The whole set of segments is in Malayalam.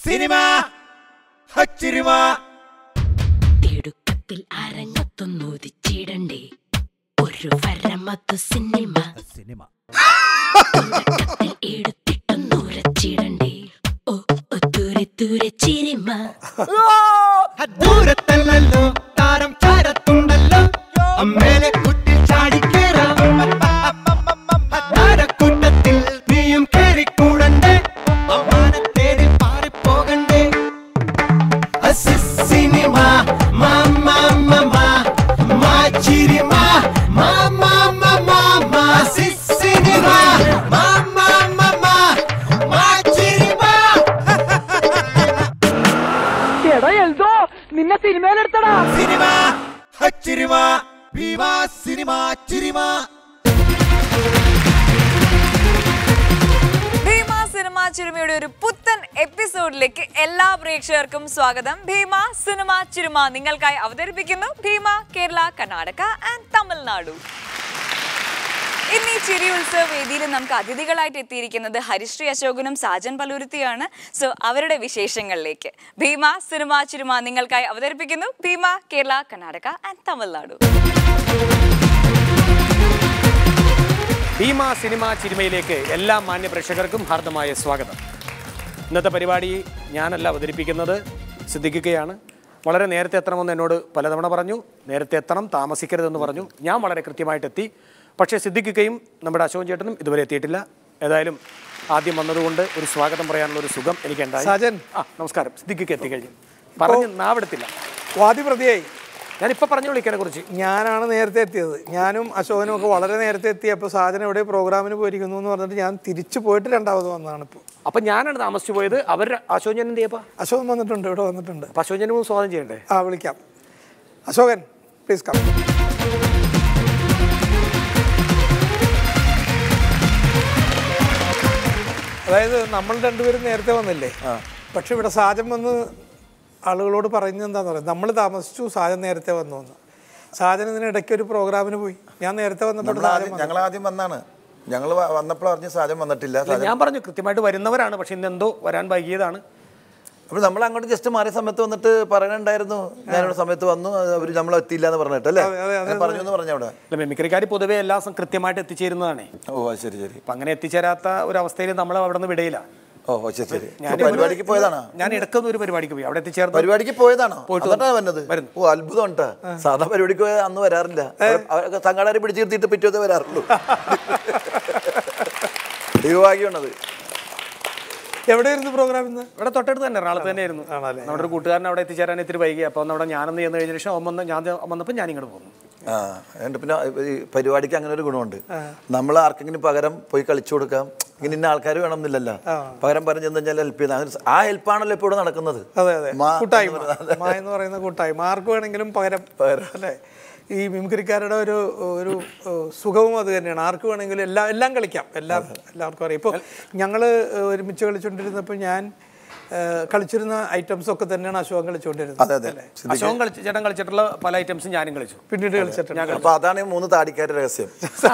സിനിമ ഹച്ചിരിമ തിടുക്കത്തിൽ അരങ്ങത്തൊന്നുദിച്ചിടണ്ടേ ഒരു വരമത്തു സിനിമ സിനിമ തുടക്കത്തിൽ എടുത്തിട്ടൊന്നുരച്ചിടണ്ടേ ഓ ഓ ദൂരെ ദൂരെ ചിരിമ ദൂരത്തല്ലല്ലോ താരം ചാരത്തുണ്ടല്ലോ അമ്മേലെ കുട്ടി ചാടിക്കേറാം താരക്കൂട്ടത്തിൽ നീയും കേറിക്കൂടണ്ടേ അമ്മാനെ തേടി പാറിപ്പോകണ്ടേ അസി സിനിമ മാമ മമ മാച്ചിരിമ മാമ മമ അസി സിനിമ മാമ മമ മാച്ചിരിമ എടാ എൽദോ നിന്നെ സിനിമയിലെടുത്തടാ സിനിമ ഹച്ചിരിമ ഭീമ സിനിമ ചിരിമ ഭീമ സിനിമ ചിരുമയുടെ ഒരു പുത്തൻ എപ്പിസോഡിലേക്ക് എല്ലാ പ്രേക്ഷകർക്കും സ്വാഗതം ഭീമ സിനിമ ചിരുമ നിങ്ങൾക്കായി അവതരിപ്പിക്കുന്നു ഭീമ കേരള കർണാടക ആൻഡ് തമിഴ്നാടു ഇന്ന് ഈ ചിരി ഉത്സവ വേദിയിൽ നമുക്ക് അതിഥികളായിട്ട് എത്തിയിരിക്കുന്നത് ഹരിശ്രീ അശോകനും സാജൻ പലൂരുത്തിയാണ് സോ അവരുടെ വിശേഷങ്ങളിലേക്ക് ഭീമ സിനിമ ചിരുമ നിങ്ങൾക്കായി അവതരിപ്പിക്കുന്നു ഭീമ കേരള കർണാടക ആൻഡ് തമിഴ്നാടു ഭീമ സിനിമ ചിരിമയിലേക്ക് എല്ലാ മാന്യ പ്രേക്ഷകർക്കും ഹാർദമായ സ്വാഗതം ഇന്നത്തെ പരിപാടി ഞാനല്ല അവതരിപ്പിക്കുന്നത് സിദ്ദിഖിക്കയാണ് വളരെ നേരത്തെ എത്തണമെന്ന് എന്നോട് പലതവണ പറഞ്ഞു നേരത്തെ എത്തണം താമസിക്കരുതെന്ന് പറഞ്ഞു ഞാൻ വളരെ കൃത്യമായിട്ട് എത്തി പക്ഷേ സിദ്ദിഖിക്കയും നമ്മുടെ അശോകൻ ചേട്ടനും ഇതുവരെ എത്തിയിട്ടില്ല ഏതായാലും ആദ്യം വന്നതുകൊണ്ട് ഒരു സ്വാഗതം പറയാനുള്ള ഒരു സുഖം എനിക്കുണ്ടായി സാജൻ. ആ നമസ്കാരം സിദ്ദിഖിക്ക് എത്തിക്കഴിഞ്ഞു പറഞ്ഞ് നാവെടുത്തില്ല വാദി പ്രതിയായി ഞാനിപ്പോൾ പറഞ്ഞു വിളിക്കണെ കുറിച്ച് ഞാനാണ് നേരത്തെ എത്തിയത് ഞാനും അശോകനും ഒക്കെ വളരെ നേരത്തെ എത്തിയപ്പോൾ സാജൻ എവിടെ പ്രോഗ്രാമിന് പോയിരിക്കുന്നു എന്ന് പറഞ്ഞിട്ട് ഞാൻ തിരിച്ചു പോയിട്ട് രണ്ടാമത് വന്നതാണ് ഇപ്പോൾ അപ്പം ഞാനാണ് താമസിച്ചു പോയത് അവർ അശോകൻ എന്ത് ചെയ്യപ്പാ അശോകൻ വന്നിട്ടുണ്ട് ഇവിടെ വന്നിട്ടുണ്ട് അപ്പം അശോകനും സ്വാഗതം ചെയ്യണ്ടേ ആ വിളിക്കാം അശോകൻ പ്ലീസ് കം അതായത് നമ്മൾ രണ്ടുപേരും നേരത്തെ വന്നില്ലേ പക്ഷെ ഇവിടെ സാജൻ വന്ന് ആളുകളോട് പറയുന്നത് എന്താന്ന് പറയുക നമ്മൾ താമസിച്ചു സാജൻ നേരത്തെ വന്നു എന്ന് സാജൻ ഇതിന് ഇടയ്ക്ക് ഒരു പ്രോഗ്രാമിന് പോയി ഞാൻ നേരത്തെ വന്നപ്പോൾ നമ്മൾ സാജൻ ആദ്യം വന്നു. ഞങ്ങൾ ആദ്യം വന്നാണ് ഞങ്ങൾ വന്നപ്പോൾ അറിഞ്ഞ് സാജൻ വന്നിട്ടില്ല അല്ല, ഞാൻ പറഞ്ഞു കൃത്യമായിട്ട് വരുന്നവരാണ് പക്ഷെ ഇന്ന് എന്തോ വരാൻ വൈകിയതാണ് അപ്പോൾ നമ്മൾ അങ്ങോട്ട് ജസ്റ്റ് മാറിയ സമയത്ത് വന്നിട്ട് പറയണുണ്ടായിരുന്നു ഞാനിവിടെ സമയത്ത് വന്നു അവർ നമ്മൾ എത്തിയില്ല എന്ന് പറഞ്ഞിട്ട് അല്ലേ അതെ, അതെ, അതെ, ഞാൻ പറഞ്ഞു എന്ന് പറഞ്ഞു അവിടെ അല്ല മെമിക്രിക്കാർ പൊതുവെ എല്ലാ ദിവസം കൃത്യമായിട്ട് എത്തിച്ചേരുന്നതാണേ ഓ അത് ശരി ശരി അപ്പം അങ്ങനെ എത്തിച്ചേരാത്ത ഒരു അവസ്ഥയിൽ നമ്മൾ അവിടെ നിന്ന് വിടയില്ല ഓ ഓ, ശരി ശരി ഞാൻ അപ്പോൾ പരിപാടിക്ക് പോയതാണോ ഞാൻ ഇടക്കുന്ന ഒരു പരിപാടിക്ക് പോയി അവിടെ എത്തിച്ചേർന്ന് പരിപാടിക്ക് പോയതാണോ പോയിട്ട് എന്നിട്ടാണ് വന്നു. വന്നത് വരുന്നു. ഓ അത്ഭുതം ഉണ്ടാ സാധാ പരിപാടിക്ക് പോയാൽ അന്ന് വരാറില്ല അവരൊക്കെ സംഘാടകരെ പിടിച്ചു നിർത്തിയിട്ട് പിറ്റേത്തെ വരാറുള്ളൂ ദൈവഭാഗ്യമാണത് എവിടെയായിരുന്നു പ്രോഗ്രാം ഇന്ന് ഇവിടെ തൊട്ടടുത്ത് തന്നെ എറണാകുളത്ത് തന്നെയായിരുന്നു ആണല്ലേ? നമ്മുടെ ഒരു കൂട്ടുകാരൻ അവിടെ എത്തിച്ചേരാൻ ഇത്തിരി വൈകി അപ്പോൾ അവിടെ ഞാനൊന്ന് ചെന്ന് കഴിഞ്ഞ ശേഷം അവൻ വന്ന് ഞാൻ വന്നപ്പോൾ ഞാൻ ഇങ്ങോട്ട് പോകുന്നു ആ എന്നിട്ട് പിന്നെ ഈ പരിപാടിക്ക് അങ്ങനെ ഒരു ഗുണമുണ്ട് നമ്മൾ ആർക്കെങ്കിലും പകരം പോയി കളിച്ചു കൊടുക്കാം ഇങ്ങനെ ഇന്ന ആൾക്കാർ വേണം എന്നില്ലല്ലോ പകരം പറഞ്ഞു ചെന്ന് കഴിഞ്ഞാൽ ഹെൽപ്പ് ചെയ്യുന്ന അങ്ങനെ ആ ഹെൽപ്പാണല്ലോ ഇപ്പോൾ ഇവിടെ നടക്കുന്നത് അതെ അതെ മാ കൂട്ടായ്മ എന്ന് പറയുന്നത്. മാ എന്ന് പറയുന്ന കൂട്ടായ്മ ആർക്ക് വേണമെങ്കിലും പകരം അല്ലേ ഈ മിമിക്രിക്കാരുടെ ഒരു ഒരു ഏഹ്, സുഖവും അത് തന്നെയാണ് ആർക്ക് വേണമെങ്കിലും എല്ലാം എല്ലാം കളിക്കാം എല്ലാം എല്ലാവർക്കും അറിയാം ഇപ്പോൾ ഞങ്ങൾ ഒരുമിച്ച് കളിച്ചുകൊണ്ടിരുന്നപ്പോൾ ഞാൻ ഏഹ്, കളിച്ചിരുന്ന ഐറ്റംസ് ഒക്കെ തന്നെയാണ് അശോകൻ കളിച്ചുകൊണ്ടിരുന്നത് അതെ അതെ സിദ്ദിഖ്. അശോകൻ കളിച്ച് ചേട്ടൻ കളിച്ചിട്ടുള്ള പല ഐറ്റംസും ഞാനും കളിച്ചു പിന്നീട് കളിച്ചിട്ടുണ്ട് അപ്പൊ അതാണ് ഈ മൂന്ന് താടിക്കാരുടെ രഹസ്യം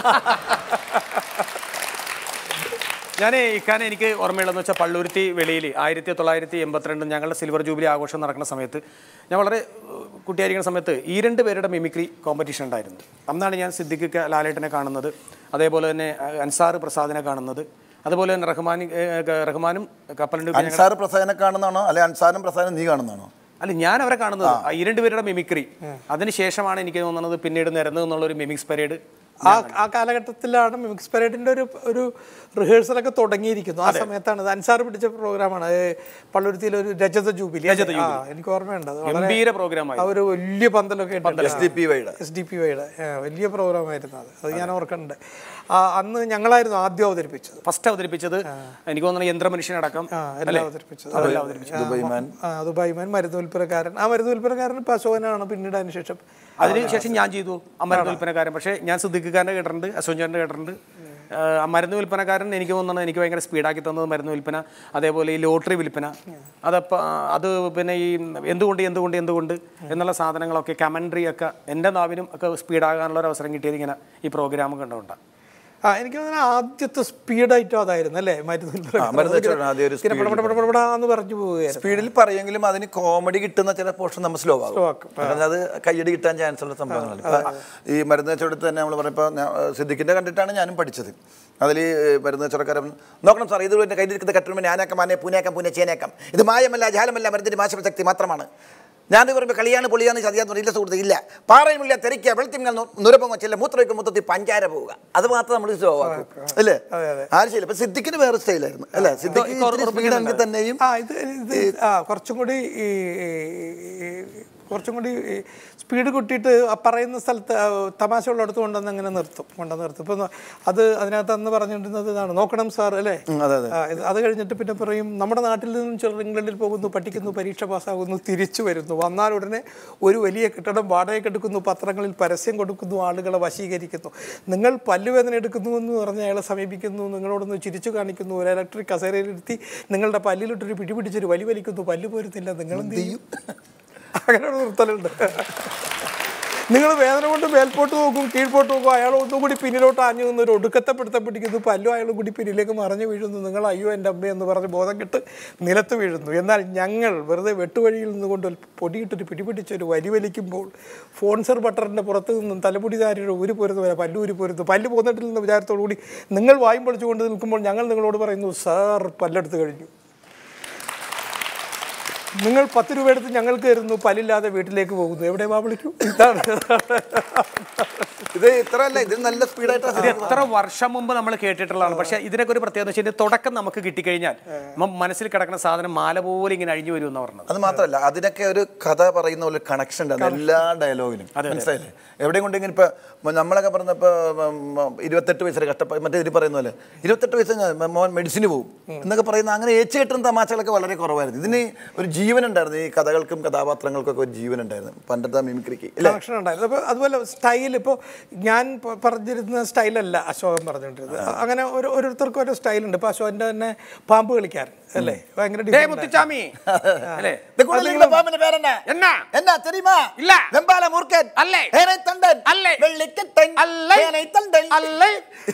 ഞാൻ ഇക്കാനെ എനിക്ക് ഓർമ്മയുള്ളതെന്ന് വെച്ചാൽ പള്ളൂരുത്തി വെളിയിൽ ആയിരത്തി തൊള്ളായിരത്തി എൺപത്തിരണ്ട് ഞങ്ങളുടെ സിൽവർ ജൂബിലി ആഘോഷം നടക്കുന്ന സമയത്ത് ഞാൻ വളരെ ഏഹ്, കുട്ടിയായിരിക്കുന്ന സമയത്ത് ഈ രണ്ട് പേരുടെ മിമിക്രി കോമ്പറ്റീഷൻ ഉണ്ടായിരുന്നു അന്നാണ് ഞാൻ സിദ്ദിഖ് ക- ലാലേട്ടനെ കാണുന്നത് അതേപോലെ തന്നെ അഹ്, അൻസാർ പ്രസാദിനെ കാണുന്നത് അതുപോലെ തന്നെ റഹ്മാൻ ഏഹ്, ക- റഹ്മാനും കപ്പലിൻ്റെ അൻസാർ പ്രസാദനെ കാണുന്നതാണോ അല്ലെ അൻസാറും പ്രസാദനും നീ കാണുന്നതാണോ അല്ല ഞാൻ അവരെ കാണുന്നത് ആ ഈ രണ്ട് പേരുടെ മിമിക്രി അതിനുശേഷമാണ് എനിക്ക് തോന്നുന്നത് പിന്നീട് നിരന്നു എന്നുള്ള ഒരു മിമിക്സ് പരേഡ് ആ ആ കാലഘട്ടത്തിലാണ് മിമിക്സ് പരേഡിന്റെ ഒരു ഒരു റിഹേഴ്സലൊക്കെ തുടങ്ങിയിരിക്കുന്നു ആ സമയത്താണ് ഇത് അൻസാർ പിടിച്ച പ്രോഗ്രാമാണ് പള്ളുരുത്തിയിലെ ഒരു രജത ജൂബിലി ആ എനിക്ക് ഓർമ്മയുണ്ട് അത് വളരെ ഗംഭീര പ്രോഗ്രാമായി ആ ഒരു വലിയ പന്തലൊക്കെ എസ് ഡി പി വൈയുടെ എസ് ഡി പി വൈയുടെ വലിയ പ്രോഗ്രാമായിരുന്നു അത് അത് ഞാൻ ഓർക്കുന്നുണ്ട് ആ, അന്ന് ഞങ്ങളായിരുന്നു ആദ്യം അവതരിപ്പിച്ചത് ഫസ്റ്റ് അവതരിപ്പിച്ചത് എനിക്ക് തോന്നുന്നു യന്ത്രമനുഷ്യനടക്കം ആ എല്ലാം അവതരിപ്പിച്ചത് അതെല്ലാം അവതരിപ്പിച്ചത് ദുബൈമാൻ ആ ദുബായ്മാൻ മരുന്ന് വിൽപ്പനക്കാരൻ ആ മരുന്ന് വിൽപ്പനക്കാരൻ ഇപ്പം അശോകനാണ് പിന്നീട് അതിനുശേഷം അതിനുശേഷം ഞാൻ ചെയ്തു അമരുന്ന് വിൽപ്പനക്കാരൻ പക്ഷേ ഞാൻ സിദ്ദിഖിക്കാരൻ്റെ കേട്ടിട്ടുണ്ട് അശോചാൻ്റെ കേട്ടിട്ടുണ്ട് ആ, ആ മരുന്ന് വിൽപ്പനക്കാരൻ എനിക്ക് തോന്നുന്നത് എനിക്ക് ഭയങ്കര സ്പീഡാക്കി തന്നത് മരുന്ന് വിൽപ്പന അതേപോലെ ഈ ലോട്ടറി വിൽപ്പന അതപ്പോൾ അത് പിന്നെ ഈ എന്തുകൊണ്ട് എന്തുകൊണ്ട് എന്തുകൊണ്ട് എന്നുള്ള സാധനങ്ങളൊക്കെ കമൻട്രി ഒക്കെ എൻ്റെ നാവിനും ഒക്കെ സ്പീഡാകാനുള്ള ഒരു അവസരം കിട്ടിയത് ഇങ്ങനെ ഈ പ്രോഗ്രാം കണ്ടുകൊണ്ടാണ് ആ എനിക്ക് തോന്നുന്നു ആദ്യത്തെ സ്പീഡ് ഐറ്റം അതായിരുന്നു അല്ലേ മരുന്ന് ആ, മരുന്ന് വെച്ചോണ്ട് ആദ്യം ഒരു speed എന്ന് പറഞ്ഞു പോവുകയായിരുന്നു സ്പീഡിൽ പറയുമെങ്കിലും അതിന് കോമഡി കിട്ടുന്ന ചില പോർഷൻ നമ്മൾ സ്ലോ ആകും Slow ആക്കും. കാരണം അത് കയ്യടി കിട്ടാൻ ചാൻസ് ഉള്ള സംഭവങ്ങളാണ് ഇപ്പൊ ഈ മരുന്ന് വെച്ചെടുത്ത് തന്നെ നമ്മൾ പറഞ്ഞപ്പോൾ സിദ്ദിഖിന്റെ കണ്ടിട്ടാണ് ഞാനും പഠിച്ചത് അതിൽ മരുന്ന് വെച്ചോടക്കാരൻ നോക്കണം സാർ ഇത് എൻ്റെ കയ്യിലിരിക്കുന്ന കട്ടുമ്പോൾ ഞാനാക്കാം മാനെ പൂനേക്കാം പൂനെ ചേനേക്കാം ഇത് മായമല്ല ജാലമല്ല മരുന്നിന്റെ മാശക്തി മാത്രമാണ് ഞാൻ പറയുമ്പോൾ കളിയാണ് പൊളിയാന്ന് ചതിയാന്ന് ഇല്ല സുഹൃത്ത് ഇല്ല പാറയുമില്ല തെറിക്കുക വെളുത്തിങ്ങൾ നുരപ്പൊങ്ങ ചെല്ല മൂത്രയ്ക്ക് മൊത്തത്തിൽ പഞ്ചാര പോവുക അത് മാത്രം നമ്മൾ സ്ലോ ആക്കും അല്ലേ ആരും ശരി ഇപ്പൊ സിദ്ദിഖിന് വേറെ സ്റ്റൈലായിരുന്നു അല്ലേ സിദ്ദിഖ് സ്പീഡ് ആണെങ്കിൽ തന്നെയും ആ ഇത് ഇത് ആ കുറച്ചും കൂടി ഈ ഈ കുറച്ചും കൂടി സ്പീഡ് കൂട്ടിയിട്ട് ആ പറയുന്ന സ്ഥലത്ത് ആ തമാശ ഉള്ളിടത്ത് കൊണ്ടുവന്ന് അങ്ങനെ നിർത്തും കൊണ്ടുവന്ന് നിർത്തും ഇപ്പം അത് അതിനകത്ത് അന്ന് പറഞ്ഞുകൊണ്ടിരുന്നത് ഇതാണ് നോക്കണം സാർ അല്ലേ ഉം, അതെ, അതെ. ആ, ഇത് അത് കഴിഞ്ഞിട്ട് പിന്നെ പറയും നമ്മുടെ നാട്ടിൽ നിന്നും ചിലർ ഇംഗ്ലണ്ടിൽ പോകുന്നു പഠിക്കുന്നു പരീക്ഷ പാസ്സാകുന്നു തിരിച്ചു വരുന്നു വന്നാൽ ഉടനെ ഒരു വലിയ കെട്ടിടം വാടകയ്ക്ക് എടുക്കുന്നു പത്രങ്ങളിൽ പരസ്യം കൊടുക്കുന്നു ആളുകളെ വശീകരിക്കുന്നു നിങ്ങൾ പല്ലുവേദന എടുക്കുന്നു എന്ന് പറഞ്ഞ് അയാളെ സമീപിക്കുന്നു നിങ്ങളോടൊന്ന് ചിരിച്ചു കാണിക്കുന്നു ഒരു ഇലക്ട്രിക് കസേരയിലിരുത്തി നിങ്ങളുടെ പല്ലിലിട്ടൊരു പിടി പിടിച്ചൊരു വലി വലിക്കുന്നു പല്ല് പോരുന്നില്ല നിങ്ങൾ എന്ത് ചെയ്യും അങ്ങനെ ഒരു നിർത്തലുണ്ട് നിങ്ങൾ വേദന കൊണ്ട് മേൽപോട്ട് നോക്കും കീഴ്പോട്ട് നോക്കും അയാൾ ഒന്നും കൂടി പിന്നിലോട്ട് ആഞ്ഞു നിന്ന് ഒരു ഒടുക്കത്തെ പിടുത്തം പിടിക്കുന്നു പല്ലും അയാളും കൂടി പിന്നിലേക്ക് മറിഞ്ഞു വീഴുന്നു നിങ്ങൾ അയ്യോ എൻ്റെ അമ്മ എന്ന് പറഞ്ഞ് ബോധം കെട്ട് നിലത്ത് വീഴുന്നു എന്നാൽ ഞങ്ങൾ വെറുതെ വെട്ടുവഴിയിൽ നിന്നുകൊണ്ട് ഒരു പൊടിയിട്ടൊരു പിടിപിടിച്ചൊരു വലി വലിക്കുമ്പോൾ ഫോൺസർ ബട്ടറിൻ്റെ പുറത്ത് നിന്നും തലമുടി താരിയുടെ ഊരി പോരുന്നു വരെ പല്ല് ഊരി പോരുന്നു പല്ല് പോന്നിട്ടില്ലെന്ന വിചാരത്തോടു കൂടി നിങ്ങൾ വായും പൊളിച്ചുകൊണ്ട് നിൽക്കുമ്പോൾ ഞങ്ങൾ നിങ്ങളോട് പറയുന്നു സാർ പല്ലെടുത്ത് കഴിഞ്ഞു നിങ്ങൾ പത്ത് രൂപ എടുത്ത് ഞങ്ങൾക്ക് തരുന്നു പല്ലില്ലാതെ വീട്ടിലേക്ക് പോകുന്നു എവിടെ വാ വിളിക്കൂ ഇതാണ് ഇത് ഇത്ര അല്ല ഇത് നല്ല സ്പീഡായിട്ടാണ് ഇത് എത്ര വർഷം മുമ്പ് നമ്മൾ കേട്ടിട്ടുള്ളതാണ് പക്ഷെ ഇതിനൊക്കെ ഒരു പ്രത്യേകത വെച്ചാൽ തുടക്കം നമുക്ക് കിട്ടിക്കഴിഞ്ഞാൽ നമ്മ മനസ്സിൽ കിടക്കുന്ന സാധനം മാല പോലെ ഇങ്ങനെ അഴിഞ്ഞു വരും എന്ന് പറഞ്ഞത് അത് മാത്രമല്ല അതിനൊക്കെ ഒരു കഥ പറയുന്ന പോലെ കണക്ഷൻ ഉണ്ട് എല്ലാ ഡയലോഗിലും മനസ്സിലായില്ലേ എവിടെയും കൊണ്ടെങ്കിലും ഇപ്പൊ മ- നമ്മളൊക്കെ പറഞ്ഞപ്പോ ഉം, ഉം, ഇരുപത്തെട്ട് വയസ്സിൽ കഷ്ടപ്പ മറ്റേ ഇതിൽ പറയുന്ന പോലെ ഇരുപത്തെട്ട് വയസ്സ് കഴിഞ്ഞാൽ മോൻ മെഡിസിന് പോകും എന്നൊക്കെ പറയുന്ന അങ്ങനെ ഏച്ച് കെട്ടുന്ന തമാശകളൊക്കെ വളരെ കുറവായിരുന്നു ഇതിന് ഒരു ജീവൻ ഉണ്ടായിരുന്നു ഈ കഥകൾക്കും കഥാപാത്രങ്ങൾക്കൊക്കെ ഒരു ജീവൻ ഉണ്ടായിരുന്നു പണ്ടത്തെ മിമിക്രിക്ക് ഇല്ലേ കണക്ഷൻ ഉണ്ടായിരുന്നു അപ്പോൾ അതുപോലെ സ്റ്റൈൽ ഇപ്പോൾ ഞാൻ പ- പറഞ്ഞിരുന്ന സ്റ്റൈലല്ല അശോകൻ പറഞ്ഞുകൊണ്ടിരുന്നത് അങ്ങനെ ഒരു ഓരോരുത്തർക്കും ഓരോ സ്റ്റൈലുണ്ട് ഇപ്പോൾ അശോകൻ്റെ തന്നെ പാമ്പ് കളിക്കാരൻ അല്ലേ ഭയങ്കര ഏ different ആണ്. മുത്തുച്ചാമി അല്ലേ ഇത് കൂടുതലുള്ള പാമ്പിന്റെ പേരെന്നാ? എന്നാ? എന്നാ தெரியுமா? இல்ல. வெம்பால மூர்க்கன். அல்லை. ஏனைத்தண்டன். அல்லை. வெள்ளிக்கட்டன். அல்லை. ஏனைத்தண்டன். അല്ലേ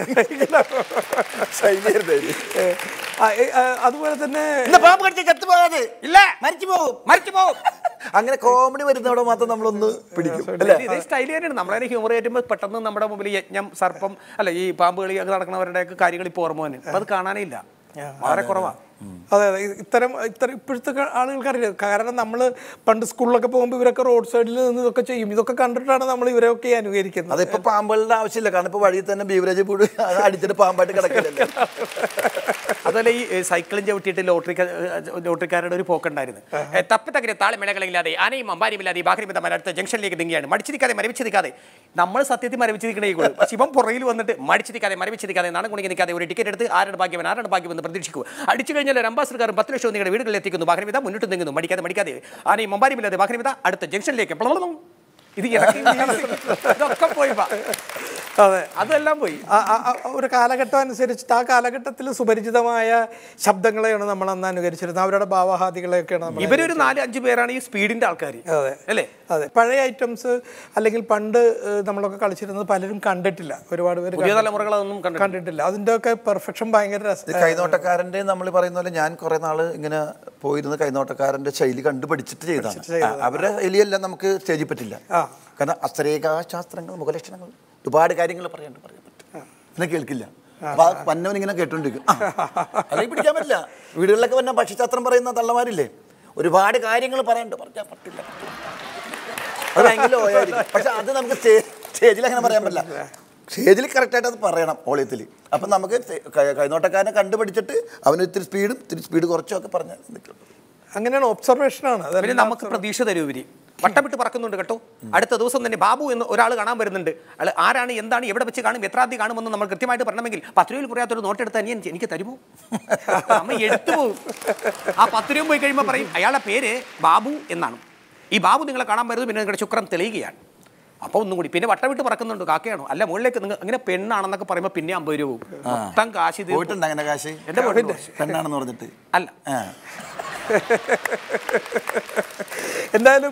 ശൈലിയായിരുന്നു ഇത്. ഏ, ആ, ഏ, ആ, അതുപോലെ തന്നെ இந்த പാമ്പ് കടിച്ച് ചത്തു പോകാതെ ഇല്ല മരിച്ചു പോകും മരിച്ചു പോകും അങ്ങനെ കോമഡി വരുന്നവിടെ മാത്രം നമ്മളൊന്ന് പിടിക്കും അല്ലേ ഇത് സ്റ്റൈൽ തന്നെയാണ് നമ്മളതിനെ ഹ്യൂമർ കയറ്റുമ്പോൾ പെട്ടെന്ന് നമ്മുടെ മുമ്പിൽ യജ്ഞം സർപ്പം അല്ല ഈ പാമ്പ് കളിയൊക്കെ നടക്കുന്നവരുടെ കാര്യങ്ങൾ ഇപ്പോൾ ഓർമ്മ വരും അപ്പൊ അത് കാണാനേ ഇല്ല വളരെ കുറവാ അതെ അതെ ഇ- ഇത്തരം ഇത്തരം ഇപ്പോഴത്തെ ക- ആളുകൾക്ക് അറിയില്ല കാരണം നമ്മൾ പണ്ട് സ്കൂളിലൊക്കെ പോകുമ്പോൾ ഇവരൊക്കെ റോഡ് സൈഡിൽ നിന്ന് ഇതൊക്കെ ചെയ്യും ഇതൊക്കെ കണ്ടിട്ടാണ് നമ്മൾ ഇവരൊക്കെ അനുകരിക്കുന്നത് അതിപ്പോ പാമ്പുകളുടെ ആവശ്യമില്ല കാരണം ഇപ്പൊ വഴിയിൽ തന്നെ ബീവറേജ് പൂട് അടിച്ചിട്ട് പാമ്പായിട്ട് കിടക്കില്ലല്ലോ അതുപോലെ ഈ ഏ, സൈക്കിളും ചവിട്ടിയിട്ട് ലോട്ടറി ലോട്ടറിക്കാരുടെ ഒരു പോക്കുണ്ടായിരുന്നു ഏ, തപ്പി തകരെ താളമേളകളില്ലാതെ ആനയും അമ്പാരിയുമില്ലാതെ ബാഹരിമിത അടുത്ത ജംഗ്ഷനിലേക്ക് നീങ്ങിയാണ് മടിച്ചിരിക്കാതെ മരവിച്ചിരിക്കാതെ നമ്മൾ സത്യത്തിൽ മരവിച്ചിരിക്കണേ കൂടെ ശിവം പുറകിൽ വന്നിട്ട് മടിച്ചിരിക്കാതെ മരവിച്ചിരിക്കാതെ നാണം കുണിക്ക് നിൽക്കാതെ ഒരു ടിക്കറ്റ് എടുത്ത് ആരുടെ ഭാഗ്യവൻ ആരുടെ ഭാഗ്യമെന്ന് പ്രതീക്ഷിക്കുക അടിച്ചു കഴിഞ്ഞാൽ ഒരു അംബാസിഡർക്കാരൻ പത്ത് ലക്ഷം നിങ്ങളുടെ വീടുകളിൽ എത്തിക്കുന്നു ബാഹരിമിത മുന്നിട്ട് നീങ്ങുന്നു മടിക്കാതെ മടിക്കാതെ ആനയും അമ്പാരിയുമില്ലാതെ ബാഹരിമിത അടുത്ത ജംഗ്ഷനിലേക്ക് പ്ലളം. ഇത് ഇറക്കി ഇതൊക്കെ പോയി വാ. അതെ അതെല്ലാം പോയി ആ- ആ- ആ ഒരു കാലഘട്ടം അനുസരിച്ചിട്ട് ആ കാലഘട്ടത്തിൽ സുപരിചിതമായ ശബ്ദങ്ങളെയാണ് നമ്മൾ അന്ന് അനുകരിച്ചിരുന്നത് അവരുടെ ഭാവഹാദികളെയൊക്കെയാണ് നമ്മൾ ഇവരൊരു നാല് അഞ്ച് പേരാണ് ഈ സ്പീഡിന്റെ ആൾക്കാർ അതെ. അല്ലേ അതെ പഴയ ഐറ്റംസ് അല്ലെങ്കിൽ പണ്ട് ഏഹ്, നമ്മളൊക്കെ കളിച്ചിരുന്നത് പലരും കണ്ടിട്ടില്ല ഒരുപാട് പേര് പുതിയ കണ്ടിട്ടില്ല. തലമുറകൾ അതൊന്നും കണ്ടിട്ടില്ല കണ്ടിട്ടില്ല അതിൻ്റെ ഒക്കെ പെർഫെക്ഷൻ ഭയങ്കര ഈ രസം കൈനോട്ടക്കാരന്റെ നമ്മൾ പറയുന്ന പോലെ ഞാൻ കുറെ നാള് ഇങ്ങനെ പോയിരുന്ന കൈനോട്ടക്കാരന്റെ ശൈലി കണ്ടുപഠിച്ചിട്ട് ചെയ്താണ് ആ, അവരുടെ ശൈലിയെല്ലാം നമുക്ക് സ്റ്റേജിൽ പറ്റില്ല ആ. കാരണം അസ്ത്രേഖാശാസ്ത്രങ്ങൾ മുഖലക്ഷണങ്ങൾ ഒരുപാട് കാര്യങ്ങൾ പറയാണ്ട് പറയാൻ പറ്റും പിന്നെ കേൾക്കില്ല അപ്പൊ ആ പന്നവൻ ഇങ്ങനെ കേട്ടോണ്ടിരിക്കും ആ, അല്ലെങ്കിൽ പിടിക്കാൻ പറ്റില്ല വീടുകളിലൊക്കെ വന്ന ഭക്ഷ്യശാസ്ത്രം പറയുന്ന തള്ളമാരില്ലേ ഒരുപാട് കാര്യങ്ങൾ പറയാണ്ട് പറഞ്ഞാൽ പറ്റില്ല അത് ഭയങ്കര ലോയായിരിക്കും പക്ഷെ അത് നമുക്ക് സ്റ്റേജിൽ അങ്ങനെ പറയാൻ പറ്റില്ല സ്റ്റേജിൽ കറക്റ്റായിട്ട് അത് പറയണം ഓളിയത്തിൽ അപ്പം നമുക്ക് തെ- കൈ- കൈനോട്ടക്കാരനെ കണ്ടുപിടിച്ചിട്ട് അവന് ഇത്തിരി സ്പീഡും ഇത്തിരി സ്പീഡ് കുറച്ചും ഒക്കെ പറഞ്ഞാൽ നിൽക്കും അങ്ങനെയാണ് ഒബ്സർവേഷനാണ് പിന്നെ നമുക്ക് പ്രതീക്ഷ തരൂ ഇവര് വട്ടം വിട്ട് പറക്കുന്നുണ്ട് കേട്ടോ അടുത്ത ദിവസം തന്നെ ബാബു എന്ന് ഒരാൾ കാണാൻ വരുന്നുണ്ട് അയാൾ ആരാണ് എന്താണ് എവിടെ വെച്ച് കാണും എത്ര തീയതി കാണുമെന്ന് നമ്മൾ കൃത്യമായിട്ട് പറയണമെങ്കിൽ പത്ത് രൂപയിൽ കുറയാത്തൊരു നോട്ട് എടുത്ത് അനിയൻ എനിക്ക് തരുമോ അമ്മ എടുത്തു പോകും ആ പത്ത് രൂപ പോയി കഴിയുമ്പോൾ പറയും അയാളുടെ പേര് ബാബു എന്നാണ് ഈ ബാബു നിങ്ങളെ കാണാൻ വരുന്നത് പിന്നെ നിങ്ങളുടെ ശുക്രം തെളിയുകയാണ് അപ്പോൾ ഒന്നും കൂടി പിന്നെ വട്ടം വിട്ട് പറക്കുന്നുണ്ട് കാക്കയാണോ അല്ല മുകളിലേക്ക് നിങ്ങൾ അങ്ങനെ പെണ്ണാണെന്നൊക്കെ പറയുമ്പോൾ പിന്നെ അമ്പത് രൂപ പോകും മൊത്തം കാശ് ഇത് പോയിട്ടുണ്ട് അങ്ങനെ കാശ് എൻ്റെ പോയിട്ടുണ്ട്. പെണ്ണാണെന്ന് പറഞ്ഞിട്ട് അല്ല ആ എന്തായാലും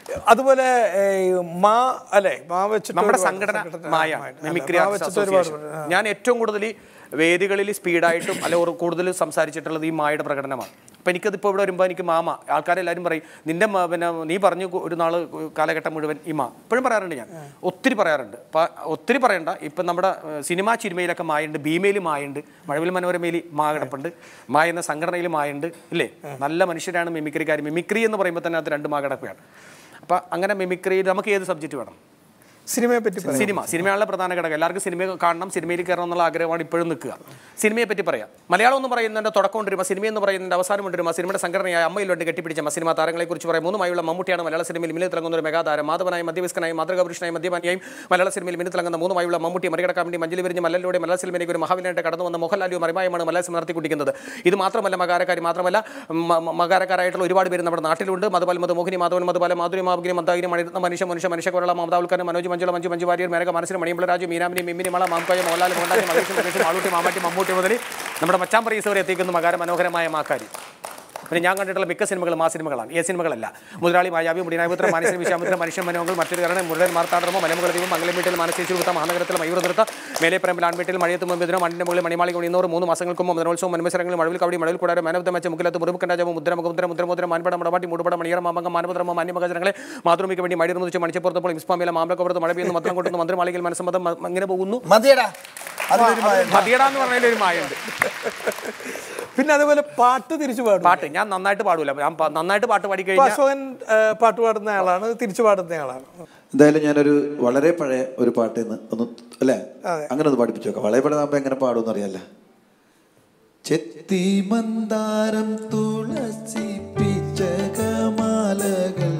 അതുപോലെ ഏ, മാ അല്ലെ മാ വെച്ചിട്ട് നമ്മുടെ ഒരുപാട് സംഘടന സംഘടന- മായ ആ, അല്ല, മിമിക്രി മാ ആർട്ടിസ്റ്റ് വെച്ചിട്ട് ഒരുപാട് അസോസിയേഷൻ ആ. ഞാൻ ഏറ്റവും കൂടുതൽ വേദികളിൽ സ്പീഡായിട്ടും അല്ലെ ഒരു കൂടുതൽ സംസാരിച്ചിട്ടുള്ളത് ഈ മായയുടെ പ്രകടനമാണ് അപ്പം എനിക്കതിപ്പോൾ ഇവിടെ വരുമ്പോൾ എനിക്ക് മാമ ആൾക്കാരെല്ലാവരും പറയും നിന്റെ മ- പിന്നെ നീ പറഞ്ഞു ഒരു നാൾ കാലഘട്ടം മുഴുവൻ ഈ മാ ഇപ്പോഴും പറയാറുണ്ട് ഞാൻ ഒത്തിരി പറയാറുണ്ട് അപ്പം ഒത്തിരി പറയണ്ട ഇപ്പം നമ്മുടെ ഏഹ്, സിനിമാ ചിരുമയിലൊക്കെ മായുണ്ട് ഭീമയിൽ മായുണ്ട് മഴവിൽ മനോരമയിൽ മാ കിടപ്പുണ്ട് മാ എന്ന സംഘടനയിൽ മായുണ്ട് ഇല്ലേ നല്ല മനുഷ്യരാണ് മിമിക്രിക്കാർ മിമിക്രി എന്ന് പറയുമ്പോൾ തന്നെ അത് രണ്ട് മാ കിടക്കുകയാണ് അപ്പം അങ്ങനെ മിമിക്രിയിൽ നമുക്ക് ഏത് സബ്ജക്റ്റ് വേണം സിനിമയെ പറ്റി പറയാം സിനിമ സിനിമയാണുള്ള പ്രധാന ഘടകം എല്ലാവർക്കും സിനിമ കാണണം സിനിമയിൽ കയറണം എന്നുള്ള ആഗ്രഹമാണ് ഇപ്പോഴും നിൽക്കുക സിനിമയെ പറ്റി പറയാം മലയാളം എന്ന് പറയുന്നതിന്റെ തുടക്കം കൊണ്ടിരുമ്പോൾ സിനിമ എന്ന് പറയുന്നതിന്റെ അവസാനം കൊണ്ടിരുമ്പോൾ സിനിമയുടെ സംഘടനയായ അമ്മയിലുണ്ട് കെട്ടിപ്പിടിച്ച സിനിമ താരങ്ങളെ കുറിച്ച് പറയാം മൂന്നുമായുള്ള മമ്മൂട്ടിയാണ് മലയാള സിനിമയിൽ മിന്നിൽ തിളങ്ങുന്ന ഒരു മെഗാതാരം മാധവനായി മധ്യവസ്കനായി മാതൃകാപുരുഷനായി മദ്യപാനിയായും മലയാള സിനിമയിൽ മിന്നിൽ തിളങ്ങുന്ന മൂന്നുമായുള്ള മമ്മൂട്ടി മറികടക്കാൻ വേണ്ടി മഞ്ചിൽ വിരിഞ്ഞ് മലയിലൂടെ മലയാള സിനിമയിലേക്ക് ഒരു മഹാവിലായിട്ട് കടന്നു വന്ന മോഹൻലാലിയും മറിമായുമാണ് മലയാള സിനിമ നടത്തിക്കൊണ്ടിരിക്കുന്നത് ഇത് മാത്രമല്ല മകാരക്കാരി മാത്രമല്ല മ- മ- മകാരക്കാരായിട്ടുള്ള ഒരുപാട് പേര് നമ്മുടെ നാട്ടിലുണ്ട് മധുപാൽ മധു മോഹിനി മാധവൻ മധുപാല മാധുരി മാധുരി മന്ദാഗിരി മണിരത്ന മനുഷ്യ മനുഷ്യ മനുഷ്യ കൊറള മമതാവുൽക്കാരൻ മനോജ് മഞ്ജുള മഞ്ജു മഞ്ജു വാര്യർ മേനക മനസ്സിന് മണിയമ്പള രാജു മീനാമിനി മിമ്മിനി മള മാംകായ മോഹൻലാൽ മോഹൻലാൽ മകേഷ് മുകേഷ് മാളൂട്ടി മാമാട്ടി മമ്മൂട്ടി മുതൽ നമ്മുടെ മച്ചാൻ പറയീസ് വരെ എത്തിക്കുന്ന മകാര മനോഹരമായ മാക്കാരി പിന്നെ ഞാൻ കണ്ടിട്ടുള്ള മിക്ക സിനിമകളും ആ സിനിമകളാണ് ഈ സിനിമകളല്ല മുതലാളി മായാവി മുടിനായപുത്ര മാനസിക വിശ്വാമിത്ര മനുഷ്യൻ മനോഹങ്ങൾ മറ്റൊരു കാരണം മുരളൻ മാർത്താടമോ മലമുകൾ ദീപം മംഗലം വീട്ടിൽ മാനസിക ചുരുത്ത മഹാനഗരത്തിൽ മയൂർ നൃത്ത മേലെ പ്രേമിൽ ആൺവീട്ടിൽ മഴയത്ത് മുമ്പിതിനോ മണ്ണിന്റെ മുകളിൽ മണിമാളി കൊണ്ടിരുന്നവർ മൂന്ന് മാസങ്ങൾക്ക് മുമ്പ് മതനോത്സവം മത്സരങ്ങളിൽ മഴവിൽ കവടി മഴവിൽ കൂടാതെ മാനവ മെച്ച മുക്കിലത്ത് മുറുമുക്കൻ രാജാവും മുദ്ര മുഖമുദ്ര മുദ്രമുദ്ര മാൻപട മടമാട്ടി മൂടുപട മണിയറ മാമംഗം മാനവധർമ്മ മാന്യമകജനങ്ങളെ മാതൃമിക്ക് വേണ്ടി മഴ നിർമ്മിച്ച് മണിച്ചപ്പുറത്തപ്പോൾ ഇസ്പാമിയിലെ മാമ്പലക്കപ്പുറത്ത് മഴ പെയ്യുന്നു മത്രം കൊണ്ടുവന്ന് മന്ത്രിമാളികയിൽ മനസ്സമ്മതം മ- ഇങ്ങനെ പോകുന്നു മതിയടാ അതിലൊരു മായ മതിയട എന്ന് പറഞ്ഞതിൽ ഒരു മായുണ്ട് പിന്നെ അതുപോലെ പാട്ട് തിരിച്ചു പാടും പാട്ട് ഞാൻ നന്നായിട്ട് പാടൂല ഞാൻ പ- നന്നായിട്ട് പാട്ട് പാടി ഇപ്പൊ കഴിഞ്ഞാൽ അശോകൻ ഏ, പാട്ട് പാടുന്ന ആളാണ് തിരിച്ചു പാടുന്ന ആളാണ് എന്തായാലും ഞാനൊരു വളരെ പഴയ ഒരു പാട്ടിൽ നിന്ന് ഒന്ന് അല്ലേ അതെ. അങ്ങനെ ഒന്ന് പഠിപ്പിച്ചു നോക്കാം വളരെ പഴയതാകുമ്പോൾ എങ്ങനെ പാടുമെന്ന് അറിയാല്ല ചെത്തി മന്ദാരം തുളസി പിച്ചകമാലകൾ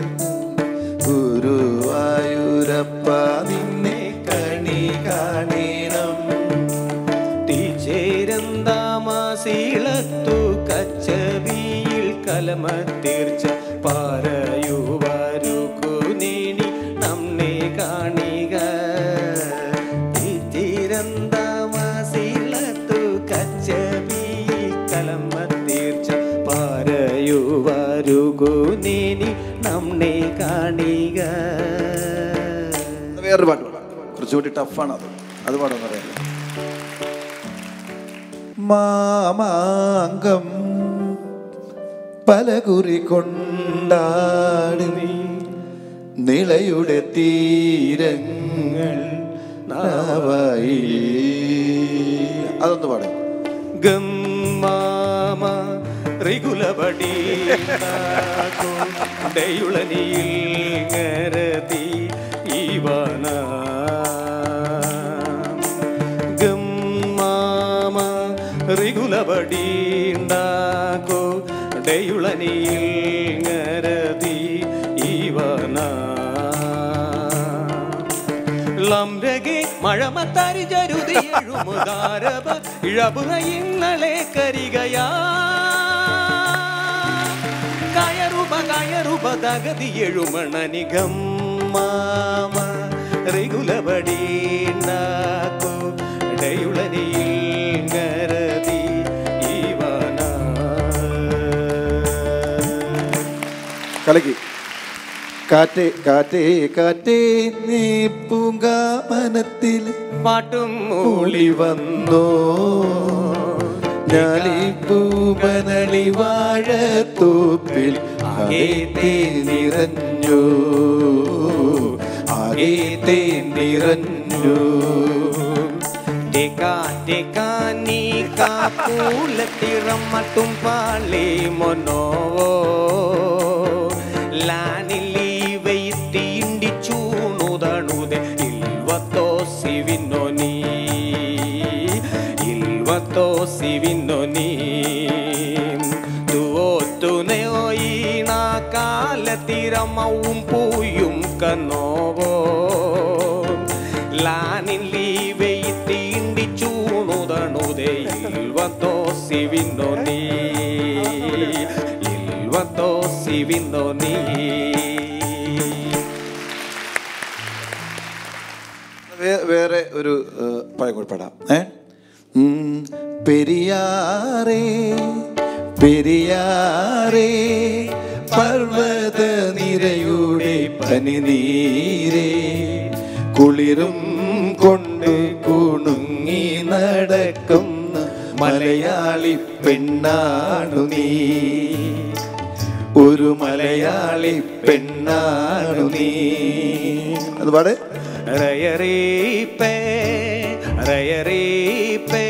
ഗുരുവായൂരപ്പ നിന്നെ കണി കാണേണം തീച്ചേരന്താമാസീളത്തു കച്ചവിയിൽ കലമ തീർച്ച പാരയുവരുക്കു നീനി നമ്മെ കാണിക തീച്ചേരന്താമാസീളത്തു കച്ചവിയിൽ കലമ തീർച്ച പാരയുവരുകു നീനി നമ്മെ കാണിക വേറൊരു പാട്ട് പാടാം കുറച്ചുകൂടി ടഫാണ് അത് അത് പാടുമെന്ന് അറിയാല്ല മാമാങ്കം പലകുറി കൊണ്ടാടി നിളയുടെ തീരങ്ങൾ നാവായി അതൊന്ന് പാടും ഗമ്മാമ റികുലപടി ദയുളനിയിൽ ഗരതി ഈവന ഗമ്മാമ റികുലപടി ഉണ്ടാക്കോ ഡയുളനിയിൽ ഗരതി ഈവന ലംരകെ മഴമത്താരി ജരുതി എഴുമുകാരവ ഇഴവുക ഇങ്ങളെ കരികയാ കയറുപ കയറുപ തകതി എഴുമണനികം മാമ റികുലപടീണ്ടാക്കു ഡയുളനിയിൽ ഗരതി ഈവന കലക്കി കാറ്റേ കാറ്റേ കാറ്റേ നീ പൂങ്കാമനത്തിൽ പാട്ടും മൂളി വന്നോ ഞാലിപ്പൂമനളി വാഴത്തോപ്പിൽ ആകെ തേൻ നിറഞ്ഞു ആകെ തേൻ നിറഞ്ഞു നീ കാപ്പൂലത്തിറം മട്ടും പാളി മൊനോവോ ലാനിലി വെയിത്തി ഇണ്ടി ചൂണുതണുതെ ഇൽവത്തോ സിവിന്നോ നീ ഇൽവത്തോ സിവിന്നോ നീ തുവോത്തുനെയോ ഈണ കാലത്തിരമവും പൂയും കന്നോവോ ലാനിലി വെയിത്തി ഇണ്ടി ചൂണുതണുതെ ഇൽവത്തോ സിവിന്നോ നീ ഇൽവത്തോ സിവിന്നോ നീ വേ- വേറെ ഒരു ഏഹ്, പഴം കൂടി പാടാം ഏ ഉം, പെരിയാറേ പെരിയാറേ പർവ്വത നിരയുടെ പനിനീരേ കുളിരും കൊണ്ട് കുണുങ്ങി നടക്കുന്ന മലയാളി പെണ്ണാണു നീ ഒരു മലയാളി പെണ്ണാണു നീ അത് പാട് റയറീപ്പേ റയറീപ്പേ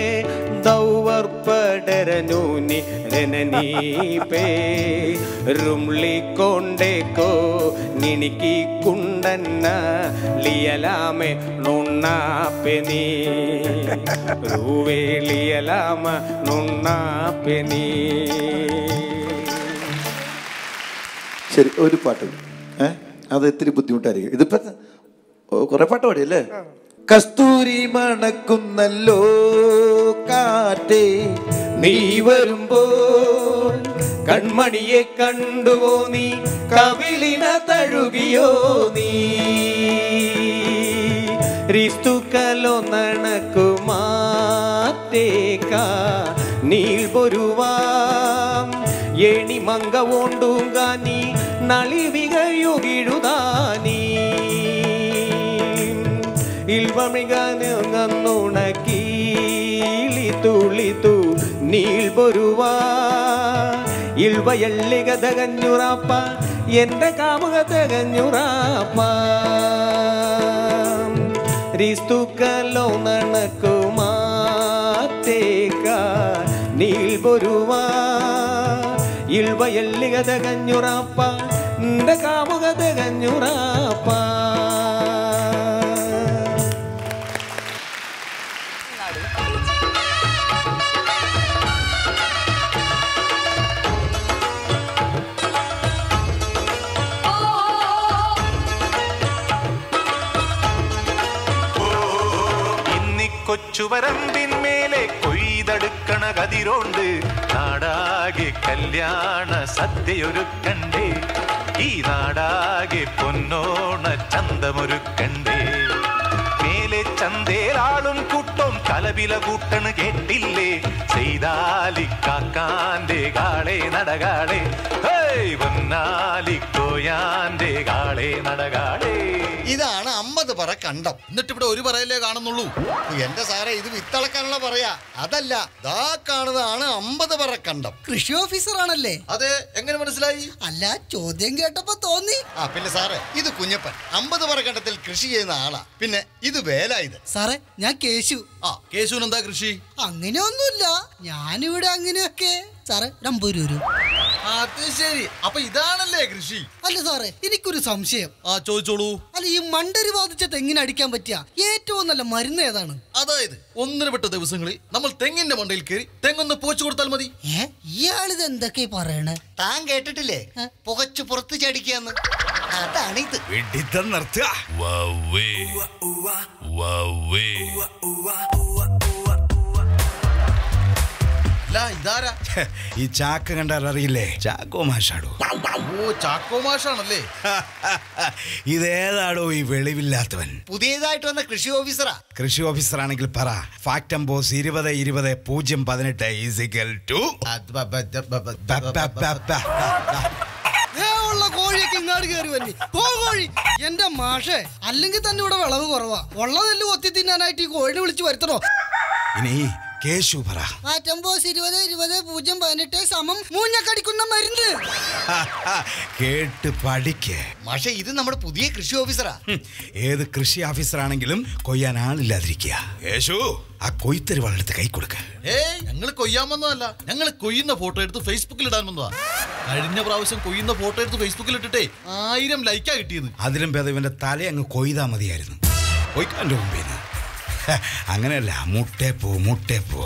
ദൗവർപ്പടരനൂനി രനനീപ്പേ രുംളിക്കൊണ്ടേക്കോ നിണിക്കി കുണ്ടന്ന ലിയലാമെ നുണ്ണാപ്പെ നീ റൂവേളിയലാമ നുണ്ണാപ്പെ നീ ശരി ഒരു പാട്ട് ഏ അത് ഇത്തിരി ബുദ്ധിമുട്ടായിരിക്കും ഇതിപ്പോ കുറെ പാട്ട് പാടിയല്ലേ കസ്തൂരി മണക്കുന്നല്ലോ കാറ്റേ നീ വരുമ്പോൾ കൺമണിയെ കണ്ടുവോ നീ കവിളിന തഴുകിയോ നീ റിസ്തുക്കലോ നണക്കുമാത്തേക്ക നീൾ പൊരുവാം എണി മങ്ക ഓണ്ടൂങ്ക നീ നളിവികയുകിഴുതാനീ ഇൽവമികനുണക്കീളിത്തുളിതു നീൾ പൊരുവാ ഇൽവയള്ളിക തകഞ്ഞുറാപ്പ എന്റെ കാമുക തകഞ്ഞുറാപ്പ റിസ്തുക്കലോ നണക്കുമാത്തേക്ക നീൾ പൊരുവാ ഇൽവയള്ളിക തകഞ്ഞുറാപ്പ എന്റെ കാമുക തകഞ്ഞുറാപ്പ ഇന്നി കൊച്ചുവരമ്പിന്മേലെ കൊയ്തെടുക്കണ കതിരോണ്ട് നാടാകെ കല്യാണ സദ്യയൊരുക്കണ്ടേ ഈ നാടാകെ പൊന്നോണ ചന്തമൊരുക്കണ്ടേ മേലെ ചന്തേലാളും കൂട്ടം കലവില കൂട്ടണ് കേട്ടില്ലേ ചെയ്താലിക്കാക്കാന്റെ കാളെ നടകാളെ ഹേയ് പൊന്നാലിക്കോയാന്റെ കാളെ നടകാളെ ഇതാണ് അമ്പത് പറ കണ്ടം എന്നിട്ട് ഇവിടെ ഒരു പറയലേ കാണുന്നുള്ളൂ എന്റെ സാറേ ഇത് വിത്തളക്കാനുള്ള പറയാ അതല്ല ദാ കാണുന്നതാണ് അമ്പത് പറ കണ്ടം കൃഷി ഓഫീസർ ആണല്ലേ അതെ എങ്ങനെ മനസ്സിലായി അല്ല ചോദ്യം കേട്ടപ്പോ തോന്നി ആ പിന്നെ സാറേ ഇത് കുഞ്ഞപ്പൻ അമ്പത് പറ കണ്ടത്തിൽ കൃഷി ചെയ്യുന്ന ആളാ പിന്നെ ഇത് വേല ഇത് സാറേ ഞാൻ കേശു ആ കേശുവിന് എന്താ കൃഷി അങ്ങനെയൊന്നുമില്ല ഞാനിവിടെ അങ്ങനെയൊക്കെ സാറേ ഒരു അമ്പത് രൂപ തരൂ. അത് ശരി അപ്പൊ ഇതാണല്ലേ കൃഷി അല്ല സാറേ എനിക്കൊരു സംശയം ആ ചോദിച്ചോളൂ അല്ല ഈ മണ്ടരി ബാധിച്ച തെങ്ങിന് അടിക്കാൻ പറ്റിയ ഏറ്റവും നല്ല മരുന്ന് ഏതാണ് അതായത് ഒന്നിനപ്പെട്ട ദിവസങ്ങളിൽ നമ്മൾ തെങ്ങിന്റെ മണ്ടയിൽ കയറി തെങ്ങൊന്ന് പോച്ചു കൊടുത്താൽ മതി ഏ ഇയാളിത് എന്തൊക്കെ പറയണേ താൻ കേട്ടിട്ടില്ലേ പുകച്ചു പുറത്ത് ചടിക്കാന്ന് അതാണ് ഇത് വെടിത്തം നിർത്തുക വവ്വേ വവ്വേ അല്ല ഇതാരാ ഈ ചാക്ക് കണ്ടാൽ അറിയില്ലേ ചാക്കോ മാഷാടോ ഓ ചാക്കോ മാഷാണല്ലേ ഇതേതാടോ ഈ വെളിവില്ലാത്തവൻ പുതിയതായിട്ട് വന്ന കൃഷി ഓഫീസറാ കൃഷി ഓഫീസർ ആണെങ്കിൽ പറ ഫാക്ട് അമ്പോസ് ഇരുപത് ഇരുപത് പൂജ്യം പതിനെട്ട് ഈസിക്കൽ ടു ഏ ഉള്ള കോഴിയൊക്കെ ഇങ്ങാട് കയറി വന്നി പോ കോഴി എന്റെ മാഷേ അല്ലെങ്കിൽ തന്നെ ഇവിടെ വിളവ് കുറവാ ഉള്ള നെല്ല് കൊത്തി തിന്നാനായിട്ട് ഈ കോഴിനെ വിളിച്ചു വരുത്തണോ ഇനി കേശു പറ ആറ്റംബോസ് ഇരുപത് ഇരുപത് പൂജ്യം പതിനെട്ട് സമം മൂഞ്ഞക്കടിക്കുന്ന മരുന്ന് കേട്ട് പഠിക്ക് മാഷെ ഇത് നമ്മുടെ പുതിയ കൃഷി ഓഫീസറാ ഹും, ഏത് കൃഷി ഓഫീസർ ആണെങ്കിലും കൊയ്യാൻ ആളില്ലാതിരിക്കുക യേശു ആ കൊയ്ത്തരി വളരെടുത്ത് കൈ കൊടുക്ക ഏയ് ഞങ്ങൾ കൊയ്യാൻ വന്നതല്ല ഞങ്ങൾ കൊയ്യുന്ന ഫോട്ടോ എടുത്ത് ഫേസ്ബുക്കിൽ ഇടാൻ വന്നതാ കഴിഞ്ഞ പ്രാവശ്യം കൊയ്യുന്ന ഫോട്ടോ എടുത്ത് ഫേസ്ബുക്കിൽ ഇട്ടിട്ടേ ആയിരം ലൈക്കാ കിട്ടിയത് അതിലും ഭേദം ഇവന്റെ തല അങ്ങ് കൊയ്താ മതിയായിരുന്നു കൊയ്ക്കാൻ്റെ മുമ്പിൽ നിന്ന് ഹ, അങ്ങനെയല്ല മുട്ടേ പോ മുട്ടേ പോ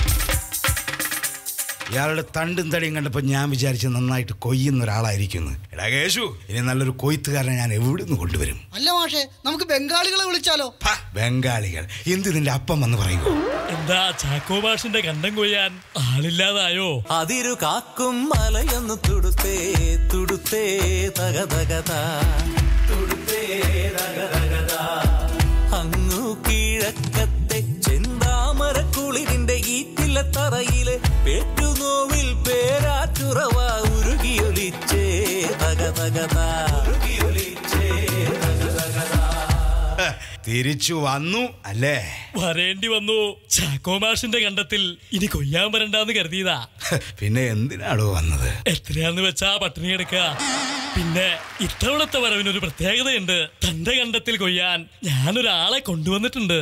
ഇയാളുടെ തണ്ടും തടിയും കണ്ടപ്പോൾ ഞാൻ വിചാരിച്ച് നന്നായിട്ട് കൊയ്യുന്ന ഒരാളായിരിക്കുന്നു എടാ കേശു ഇനി നല്ലൊരു കൊയ്ത്തുകാരനെ ഞാൻ എവിടുന്ന് കൊണ്ടുവരും അല്ല മാഷേ നമുക്ക് ബംഗാളികളെ വിളിച്ചാലോ ഫ, ബംഗാളികൾ എന്ത് നിന്റെ അപ്പം വന്ന് പറയുമോ എന്താ ചാക്കോ ഭാഷന്റെ കണ്ടം കൊയ്യാൻ ആളില്ലാതായോ അതിരു കാക്കും മലയൊന്ന് തുടുത്തേ തുടുത്തേ തക തകത തുടുത്തേ തക തകത അങ്ങു കിഴക്കത്തെ ചെന്താമരക്കുളിരിന്റെ ഈറ്റില തറയിലെ പെറ്റുനോവിൽ പേരാറ്റുറവ ഉരുകിയൊലിച്ചേ തക തകത ഉരുകിയൊലിച്ചേ തിരിച്ചു വന്നു അല്ലേ വരേണ്ടി വന്നു ചാക്കോമാഷിന്റെ കണ്ടത്തിൽ ഇനി കൊയ്യാൻ വരണ്ടാന്ന് കരുതിയതാ പിന്നെ എന്തിനാടോ വന്നത് എത്രയാന്ന് വെച്ചാ പട്ടിണി കിടക്കുക പിന്നെ ഇത്തവണത്തെ വരവിനൊരു പ്രത്യേകതയുണ്ട് തന്റെ കണ്ടത്തിൽ കൊയ്യാൻ ഞാനൊരാളെ കൊണ്ടുവന്നിട്ടുണ്ട്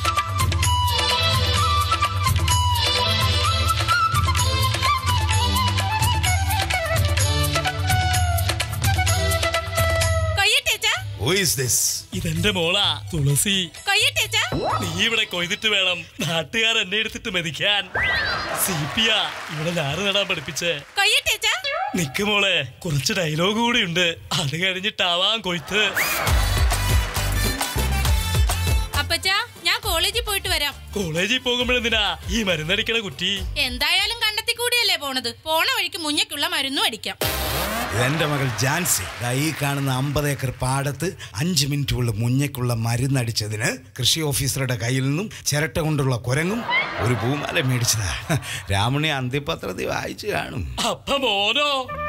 Who is this? ഇതെന്റെ മോളാ തുളസി കൊയ്യട്ടേച്ചാ നീ ഇവിടെ കൊയ്തിട്ട് വേണം നാട്ടുകാർ എന്നെ എടുത്തിട്ട് മെതിക്കാൻ സിപിയാ ഇവിടെ ഞാറ് നടാൻ പഠിപ്പിച്ചേ കൊയ്യട്ടേച്ചാ നിക്ക് മോളെ കുറച്ച് ഡയലോഗ് കൂടിയുണ്ട് അത് കഴിഞ്ഞിട്ടാവാം കൊയ്ത്ത് അപ്പച്ചാ ഞാൻ കോളേജിൽ പോയിട്ട് വരാം കോളേജിൽ പോകുമ്പോഴെന്തിനാ ഈ മരുന്നടിക്കണ കുറ്റി എന്തായാലും കണ്ടെത്തി കൂടിയല്ലേ പോണത് പോണ വഴിക്ക് മുഞ്ഞക്കുള്ള മരുന്നും അടിക്കാം ഇതെന്റെ മകൾ ജാൻസി ദാ ഈ കാണുന്ന അമ്പത് ഏക്കർ പാടത്ത് അഞ്ച് മിനിറ്റുള്ള മുഞ്ഞയ്ക്കുള്ള മരുന്നടിച്ചതിന് കൃഷി ഓഫീസറുടെ കയ്യിൽ നിന്നും ചിരട്ട കൊണ്ടുള്ള കുരങ്ങും ഒരു പൂമാല മേടിച്ചതാ രാമണി അന്ത്യപത്രത്തിൽ വായിച്ചു കാണും അപ്പ മോനോ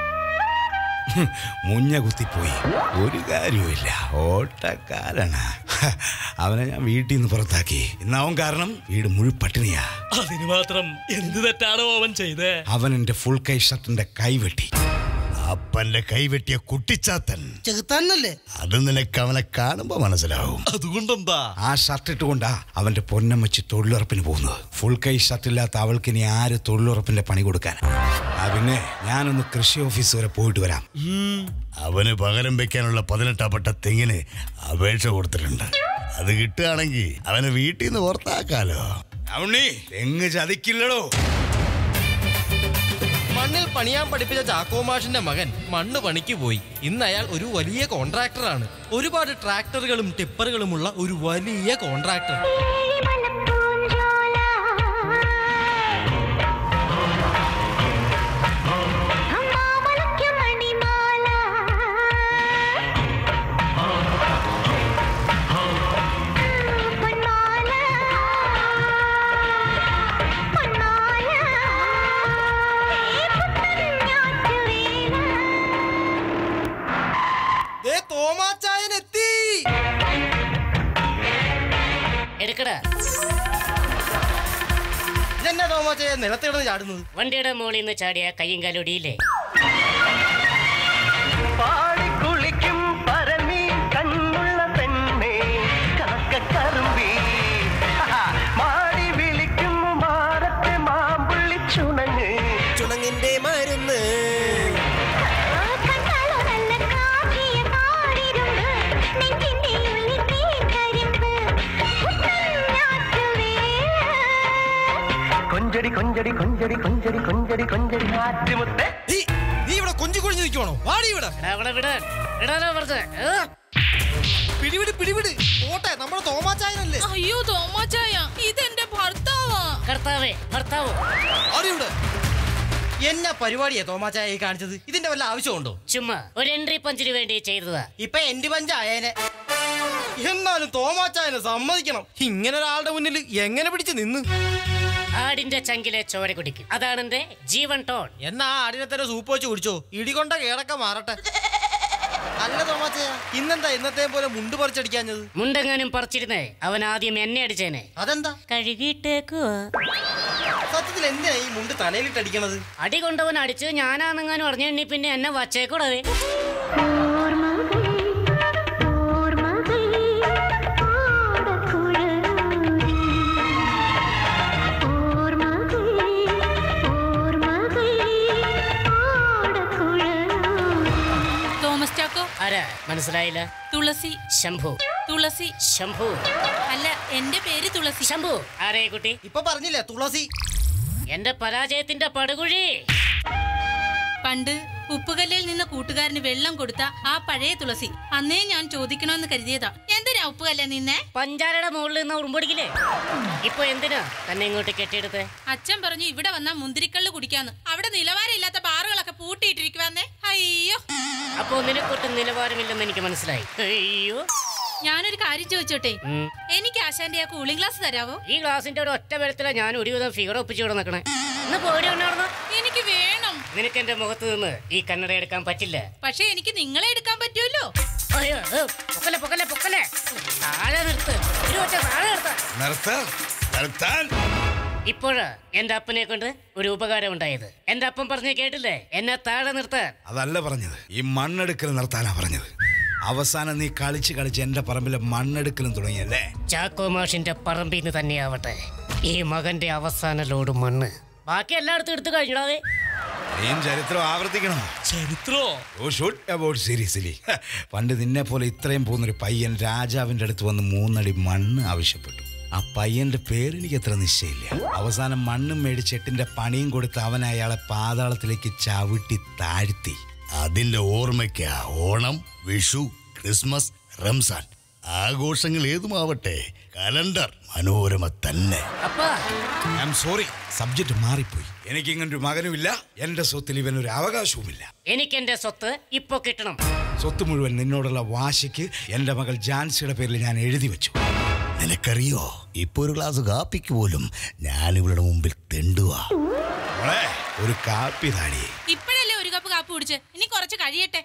മുഞ്ഞ കുത്തിപ്പോയി ഒരു കാര്യവുമില്ല ഓട്ടക്കാരനാ അവനെ ഞാൻ വീട്ടിൽ നിന്ന് പുറത്താക്കി ഇന്ന് അവൻ കാരണം വീട് മുഴു പട്ടിണിയാ അതിന് മാത്രം എന്ത് തെറ്റാണോ അവൻ ചെയ്തേ അവൻ എന്റെ ഫുൾ കൈ ഷർട്ടിന്റെ കൈ വെട്ടി അപ്പന്റെ കൈവെട്ടിയ കുട്ടിച്ചാത്തൻ ചെകുത്താനല്ലേ അത് നിനക്ക് അവനെ കാണുമ്പോ മനസ്സിലാവും അതുകൊണ്ടെന്താ ആ ഷർട്ട് ഇട്ടുകൊണ്ടാ അവന്റെ പൊന്നമ്മച്ച് തൊഴിലുറപ്പിന് പോകുന്നത് ഫുൾ കൈ ഷർട്ടില്ലാത്ത അവൾക്ക് ഇനി ആര് തൊഴിലുറപ്പിന്റെ പണി കൊടുക്കാൻ ആ പിന്നെ ഞാനൊന്ന് കൃഷി ഓഫീസ് വരെ പോയിട്ട് വരാം അവന് പകരം വെക്കാനുള്ള പതിനെട്ടപ്പെട്ട തെങ്ങിന് അപേക്ഷ കൊടുത്തിട്ടുണ്ട് അത് കിട്ടുകയാണെങ്കിൽ അവനെ വീട്ടിൽ നിന്ന് പുറത്താക്കാലോ അവണി തെങ്ങ് ചതിക്കില്ലടോ മണ്ണിൽ പണിയാൻ പഠിപ്പിച്ച ചാക്കോമാഷിന്റെ മകൻ മണ്ണ് പണിക്ക് പോയി ഇന്ന് അയാൾ ഒരു വലിയ കോൺട്രാക്ടറാണ് ഒരുപാട് ട്രാക്ടറുകളും ടിപ്പറുകളുമുള്ള ഒരു വലിയ കോൺട്രാക്ടർ ദേ തോമാച്ചായൻ എത്തി എടുക്കടാ ഇതെന്നാ തോമാച്ചായ നിലത്തിടന്ന് ചാടുന്നത് വണ്ടിയുടെ മുകളിൽ നിന്ന് ചാടിയ കയ്യും കാലൊടിയില്ലേ കുളിക്കും പരമി കണ്ണുള്ള പെണ്ണേ കറുമ്പി മാടി വിളിക്കും മാറത്തെ മാമ്പുള്ളി ചുണങ്ങ് ചുണങ്ങിന്റെ മരുന്ന് കൊഞ്ചടി കൊഞ്ചടി കൊഞ്ചടി കൊഞ്ചടി കൊഞ്ചടി കൊഞ്ചടി ആറ്റുമുത്തേ നീ ഇവിടെ കൊഞ്ചു കുഴിഞ്ഞു നിൽക്കണോ വാടി ഇവിടെ അവിടെ വിടാൻ വിടാനോ വെറുതെ ഏ? പിടിവിട് പിടിവിട് പോട്ടെ നമ്മുടെ തോമാച്ചായനല്ലേ അയ്യോ തോമാച്ചായ ഇതെന്റെ ഭർത്താവാ കർത്താവേ ഭർത്താവോ ആടി ഇവിടെ എന്നാ പരിപാടിയാ തോമാച്ചായ ഈ കാണിച്ചത് ഇതിന്റെ വല്ല ആവശ്യമുണ്ടോ ചുമ്മാ ഒരു എൻട്രി പഞ്ചിന് വേണ്ടി ചെയ്തതാ ഇപ്പൊ എന്റെ പഞ്ചായനെ എന്നാലും തോമാച്ചായനെ സമ്മതിക്കണം ഇങ്ങനെ ഒരാളുടെ മുന്നിൽ എങ്ങനെ പിടിച്ച് നിന്ന് ആടിന്റെ ചങ്കിലെ ചോര കുടിക്കും അതാണ് എന്റെ ജീവൻ ടോൺ എന്നാ ആ ആടിനെ തന്നെ സൂപ്പ് വെച്ച് കുടിച്ചോ ഇടികൊണ്ട കേടൊക്കെ മാറട്ടെ അല്ല തോമാച്ചായ ഇന്നെന്താ ഇന്നത്തെ പോലെ മുണ്ട് പറിച്ചടിക്കാഞ്ഞത് മുണ്ടെങ്ങാനും പറിച്ചിരുന്നേ അവൻ ആദ്യം എന്നെ അടിച്ചേനെ അതെന്താ കഴുകിയിട്ടേക്കുവാ സത്യത്തിൽ എന്തിനാ ഈ മുണ്ട് തലയിലിട്ട് അടിക്കണത് അടി കൊണ്ടവൻ അടിച്ച് ഞാനാണെങ്ങാനും അറിഞ്ഞെണ്ണി പിന്നെ എന്നെ വച്ചേക്കൂടവേ തോമസ് ചാക്കോ ആരാ മനസ്സിലായില്ല തുളസി ശംഭു തുളസി ശംഭു അല്ല എന്റെ പേര് തുളസി ശംഭു ആരേ കുട്ടി ഇപ്പൊ പറഞ്ഞില്ലേ തുളസി എന്റെ പരാജയത്തിന്റെ പടുകുഴി പണ്ട് ഉപ്പുകല്ലിൽ നിന്ന് കൂട്ടുകാരന് വെള്ളം കൊടുത്ത ആ പഴയ തുളസി അന്നേ ഞാൻ ചോദിക്കണമെന്ന് കരുതിയതാ എന്തിനാ ഉപ്പുകല്ല നിന്നെ പഞ്ചാരയുടെ മുകളിൽ നിന്ന് ഉറുമ്പൊടിക്കില്ലേ ഇപ്പൊ എന്തിനാ തന്നെ ഇങ്ങോട്ട് കെട്ടിയെടുത്ത് അച്ഛൻ പറഞ്ഞു ഇവിടെ വന്നാ മുന്തിരിക്കള്ള് കുടിക്കാന്ന് അവിടെ നിലവാരമില്ലാത്ത ബാറുകളൊക്കെ പൂട്ടിയിട്ടിരിക്കുവാന്നേ അയ്യോ അപ്പൊ നിനക്കൊട്ടും നിലവാരമില്ലെന്ന് എനിക്ക് മനസ്സിലായി അയ്യോ ഞാനൊരു കാര്യം ചോദിച്ചോട്ടെ ഉം. എനിക്ക് ആശാന്റെ ആ കൂളിംഗ് ഗ്ലാസ് തരാവോ ഈ ഗ്ലാസിന്റെ ഒരു ഒറ്റ ബലത്തിലാ ഞാൻ ഒരുവിധം ഫിഗർ ഒപ്പിച്ചു ഇവിടെ നിൽക്കണേ ഇന്ന് പോടി ഉണ്ടായിരുന്നു എനിക്ക് വേണം നിനക്ക് എന്റെ മുഖത്ത് നിന്ന് ഈ കണ്ണട എടുക്കാൻ പറ്റില്ല പക്ഷെ എനിക്ക് നിങ്ങളെ എടുക്കാൻ പറ്റുമല്ലോ അയ്യോ ഏ, പൊക്കല്ലേ പൊക്കല്ലേ പൊക്കല്ലേ താഴെ നിർത്ത് ഇരുപറ്റ താഴെ നിർത്ത് നിർത്ത് നിർത്താൻ ഇപ്പോഴാ എന്റെ അപ്പനെ കൊണ്ട് ഒരു ഉപകാരം ഉണ്ടായത് എന്റെ അപ്പൻ പറഞ്ഞ് കേട്ടില്ലേ എന്നെ താഴെ നിർത്താൻ അതല്ല പറഞ്ഞത് ഈ മണ്ണെടുക്കൽ നിർത്താനാ പറഞ്ഞത് അവസാനം നീ കളിച്ച് കളിച്ച് എന്റെ പറമ്പിലെ മണ്ണെടുക്കലും തുടങ്ങിയല്ലേ ചാക്കോ മാഷിന്റെ പറമ്പിൽ നിന്ന് തന്നെയാവട്ടെ ഈ മകന്റെ അവസാന ലോഡ് മണ്ണ് ബാക്കി എല്ലായിടത്തും എടുത്തു കഴിഞ്ഞാതെ നീയും ചരിത്രം ആവർത്തിക്കണം ചരിത്രോ ഓ ഷുഡ് അബൌട്ട് സീരിയസ്ലി പണ്ട് നിന്നെ പോലെ ഇത്രയും പോകുന്നൊരു പയ്യൻ രാജാവിന്റെ അടുത്ത് വന്ന് മൂന്നടി മണ്ണ് ആവശ്യപ്പെട്ടു ആ പയ്യന്റെ പേര് എനിക്ക് അത്ര നിശ്ചയില്ല അവസാനം മണ്ണും മേടിച്ച് എട്ടിന്റെ പണിയും കൊടുത്ത് അവൻ അയാളെ പാതാളത്തിലേക്ക് ചവിട്ടി താഴ്ത്തി അതിന്റെ ഓർമ്മയ്ക്കാ ഓണം വിഷു ക്രിസ്മസ് റംസാൻ ആഘോഷങ്ങൾ ഏതുമാവട്ടെ കലണ്ടർ മനോരമ തന്നെ ഐ ആം സോറി സബ്ജക്റ്റ് മാറിപ്പോയി എനിക്ക് ഇങ്ങനൊരു മകനുമില്ല എന്റെ സ്വത്തിൽ ഇവൻ ഒരു അവകാശവുമില്ല എനിക്ക് എന്റെ സ്വത്ത് ഇപ്പൊ കിട്ടണം സ്വത്ത് മുഴുവൻ നിന്നോടുള്ള വാശിക്ക് എന്റെ മകൾ ജാൻസിയുടെ പേരിൽ ഞാൻ എഴുതി വെച്ചു നിനക്കറിയോ ഇപ്പൊ ഒരു ഗ്ലാസ് കാപ്പിക്ക് പോലും ഞാൻ ഇവളുടെ മുമ്പിൽ തെണ്ടുവാ മോളെ, ഒരു കാപ്പി താടിയേ ഇപ്പോഴല്ലേ ഒരു കപ്പ് കാപ്പി കുടിച്ച് ഇനി കുറച്ച് കഴിയട്ടെ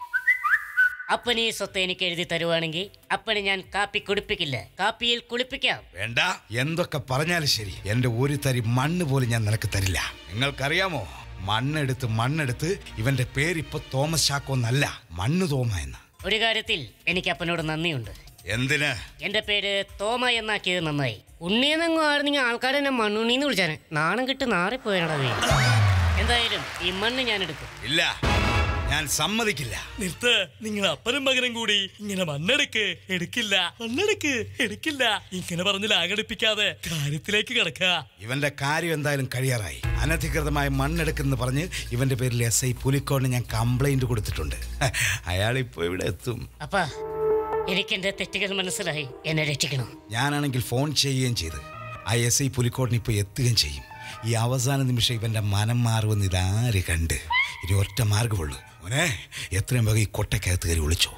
അപ്പൻ ഈ സ്വത്ത് എനിക്ക് എഴുതി തരുവാണെങ്കിൽ അപ്പന് ഞാൻ കാപ്പി കുടിപ്പിക്കില്ല കാപ്പിയിൽ കുളിപ്പിക്കാം വേണ്ട എന്തൊക്കെ പറഞ്ഞാലും ശരി എന്റെ ഒരു തരി മണ്ണ് പോലും ഞാൻ നിനക്ക് തരില്ല നിങ്ങൾക്കറിയാമോ മണ്ണെടുത്ത് മണ്ണെടുത്ത് ഇവന്റെ പേരിപ്പൊ തോമസ് ചാക്കോ എന്നല്ല മണ്ണ് തോമ എന്ന് ഒരു കാര്യത്തിൽ എനിക്ക് അപ്പനോട് നന്ദിയുണ്ട് എന്തിന് എന്റെ പേര് തോമ എന്നാക്കിയത് നന്നായി ഉണ്ണിയെന്നെങ്ങും ആയിരുന്നെങ്കിൽ ആൾക്കാർ എന്നെ മണ്ണുണ്ണിന്ന് വിളിച്ചാണ് നാണം കിട്ട് നാറിപ്പോയനടാ വീ എന്തായാലും ഈ മണ്ണ് ഞാൻ എടുക്കും ഇല്ല ഞാൻ സമ്മതിക്കില്ല നിർത്ത് നിങ്ങൾ അപ്പനും മകനും കൂടി ഇങ്ങനെ മണ്ണെടുക്ക് എടുക്കില്ല മണ്ണെടുക്ക് എടുക്കില്ല ഇങ്ങനെ പറഞ്ഞ് ലാഗടിപ്പിക്കാതെ കാര്യത്തിലേക്ക് കിടക്ക ഇവന്റെ കാര്യം എന്തായാലും കഴിയാറായി അനധികൃതമായി മണ്ണെടുക്കെന്ന് പറഞ്ഞ് ഇവന്റെ പേരിൽ എസ് ഐ പുലിക്കോടിന് ഞാൻ കംപ്ലൈന്റ് കൊടുത്തിട്ടുണ്ട് അയാൾ ഇപ്പൊ ഇവിടെ എത്തും അപ്പാ എനിക്ക് എന്റെ തെറ്റുകൾ മനസ്സിലായി എന്നെ രക്ഷിക്കണം ഞാനാണെങ്കിൽ ഫോൺ ചെയ്യുകയും ചെയ്ത് ആ എസ് ഐ പുലിക്കോടിന് ഇപ്പോൾ എത്തുകയും ചെയ്യും ഈ അവസാന നിമിഷം ഇവന്റെ മനം മാറുമെന്ന് ഇതാര് കണ്ട് ഇനി ഒറ്റ മാർഗമുള്ളൂ മോനെ എത്രയും വേഗം ഈ കൊട്ടക്കകത്ത് കയറി വിളിച്ചോ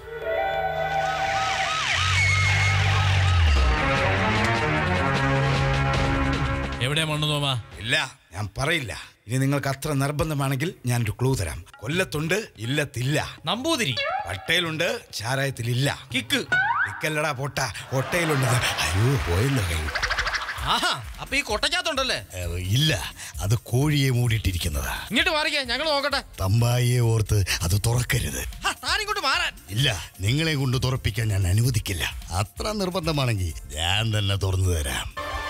എവിടെയാ മണ്ണു തോമ ഇല്ല ഞാൻ പറയില്ല ഇനി നിങ്ങൾക്ക് അത്ര നിർബന്ധമാണെങ്കിൽ ഞാനൊരു ക്ലൂ തരാം കൊല്ലത്തുണ്ട് ഇല്ലത്തില്ല നമ്പൂതിരി പട്ടയിലുണ്ട് ചാരായത്തിലില്ല കിക്ക് കിക്കല്ലടാ പൊട്ട ഒട്ടയിലുണ്ട് അയ്യോ പോയല്ലോ കൈ ആഹാ അപ്പൊ ഈ കൊട്ടയ്ക്കകത്തുണ്ടല്ലേ ഏ, ഇല്ല അത് കോഴിയെ മൂടിയിട്ടിരിക്കുന്നതാ ഇങ്ങോട്ട് മാറിക്കേ ഞങ്ങൾ നോക്കട്ടെ തമ്പായിയെ ഓർത്ത് അത് തുറക്കരുത് ഹാ, താനിങ്ങോട്ട് മാറാൻ ഇല്ല നിങ്ങളെ കൊണ്ട് തുറപ്പിക്കാൻ ഞാൻ അനുവദിക്കില്ല അത്ര നിർബന്ധമാണെങ്കിൽ ഞാൻ തന്നെ തുറന്നു തരാം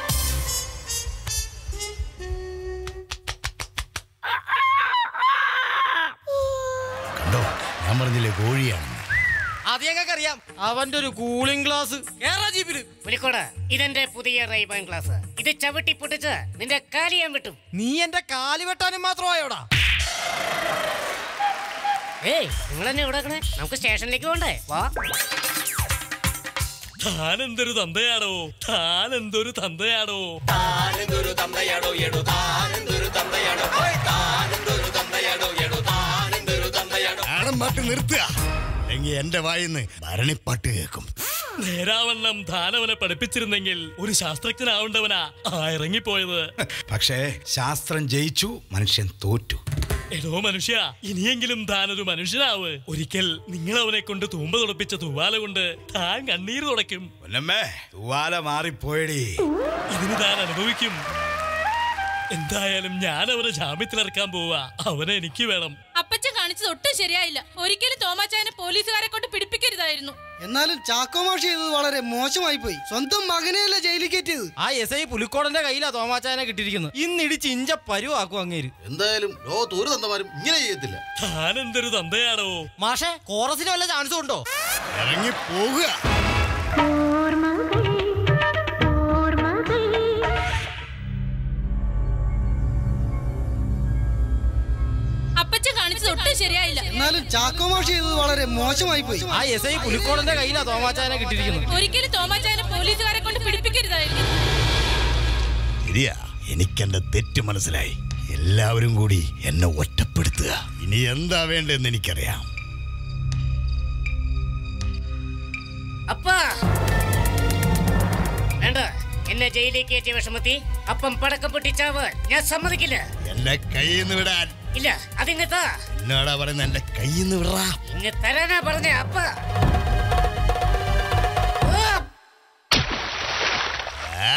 കണ്ടോ ഞാൻ പറഞ്ഞില്ലേ കോഴിയാണെന്ന് അത് ഞങ്ങൾക്ക് അറിയാം അവന്റെ ഒരു കൂളിംഗ് ഗ്ലാസ് കേറാ ജീപ്പില് പുലിക്കോട് ഇതെന്റെ പുതിയ റൈബാൻ ക്ലാസ് ഇത് ചവിട്ടി പൊട്ടിച്ച് നിന്റെ കാലി ഞാൻ വിട്ടും നീ എന്റെ കാല് വെട്ടാനും മാത്രമായോടാ ഏയ് നിങ്ങൾ എന്നെ ഇവിടെ നിക്കണേ? നമുക്ക് സ്റ്റേഷനിലേക്ക് പോണ്ടേ വാ താൻ എന്തൊരു തന്തയാടോ താൻ എന്തൊരു തന്തയാടോ താനെന്തൊരു തന്തയാടോ എടോ താനെന്തൊരു തന്തയാടോ താനെന്തൊരു തന്തയാടോ എടോ താനെന്തൊരു തന്തയാടോ ആടം പാട്ട് നിർത്തുക അല്ലെങ്കിൽ എന്റെ വായിന്ന് ഭരണിപ്പാട്ട് കേൾക്കും നേരാവണ്ണം താനവനെ പഠിപ്പിച്ചിരുന്നെങ്കിൽ ഒരു ശാസ്ത്രജ്ഞനാവേണ്ടവനാ ആ ഇറങ്ങിപ്പോയത് പക്ഷേ ശാസ്ത്രം ജയിച്ചു മനുഷ്യൻ തോറ്റു എടോ മനുഷ്യ ഇനിയെങ്കിലും താനൊരു മനുഷ്യനാവ് ഒരിക്കൽ നിങ്ങൾ അവനെ കൊണ്ട് തൂമ്പ തുടപ്പിച്ച തൂവാല കൊണ്ട് താൻ കണ്ണീര് തുടയ്ക്കും പൊന്നമ്മേ തൂവാല മാറിപ്പോയടി ഇതിന് താൻ അനുഭവിക്കും എന്തായാലും ഞാൻ അവനെ ജാമ്യത്തിലിറക്കാൻ പോവാ അവനെ എനിക്ക് വേണം അപ്പച്ചൻ കാണിച്ചത് ഒട്ടും ശരിയായില്ല ഒരിക്കലും തോമാച്ചായനെ പോലീസുകാരെ കൊണ്ട് പിടിപ്പിക്കരുതായിരുന്നു എന്നാലും ചാക്കോ മാഷ് ചെയ്തത് വളരെ മോശമായി പോയി സ്വന്തം മകനെയല്ലേ ജയിലിൽ കയറ്റിയത് ആ എസ് ഐ പുലിക്കോടന്റെ കയ്യിലാ തോമാച്ചായനെ കിട്ടിയിരിക്കുന്നത് ഇന്നിടിച്ച് ഇഞ്ച പരുവാക്കും അങ്ങേര് എന്തായാലും ലോകത്ത് ഒരു തന്തമാരും ഇങ്ങനെ ചെയ്യത്തില്ല താൻ എന്തൊരു തന്തയാടോ മാഷെ കോറസിന് വല്ല ചാൻസും ഉണ്ടോ ഇറങ്ങി പോവുക അപ്പച്ചൻ കാണിച്ചത് ഒട്ടും ശരിയായില്ല എന്നാലും ചാക്കോ മാഷ് ചെയ്തത് വളരെ മോശമായി പോയി ആ എസ് ഐ പുലിക്കോടന്റെ കയ്യിലാ തോമാച്ചായനെ കിട്ടിയിരിക്കുന്നത് ഒരിക്കലും തോമാച്ചായനെ പോലീസുകാരെ കൊണ്ട് പിടിപ്പിക്കരുതായിരുന്നു ശരിയാ എനിക്കെന്റെ തെറ്റ് മനസ്സിലായി എല്ലാവരും കൂടി എന്നെ ഒറ്റപ്പെടുത്തുക ഇനി എന്താ വേണ്ടതെന്ന് എനിക്കറിയാം അപ്പാ വേണ്ട എന്നെ ജയിലിലേക്ക് കയറ്റിയ വിഷമത്തി അപ്പം പടക്കം പൊട്ടിച്ചാവ് ഞാൻ സമ്മതിക്കില്ല എന്റെ കയ്യിൽ നിന്ന് വിടാൻ ഇല്ല അതിങ്ങത്താ എന്നോടാ പറയുന്ന എന്റെ കയ്യിൽ നിന്ന് വിടാ ഇങ്ങ് തരാനാ പറഞ്ഞ അപ്പ ആ?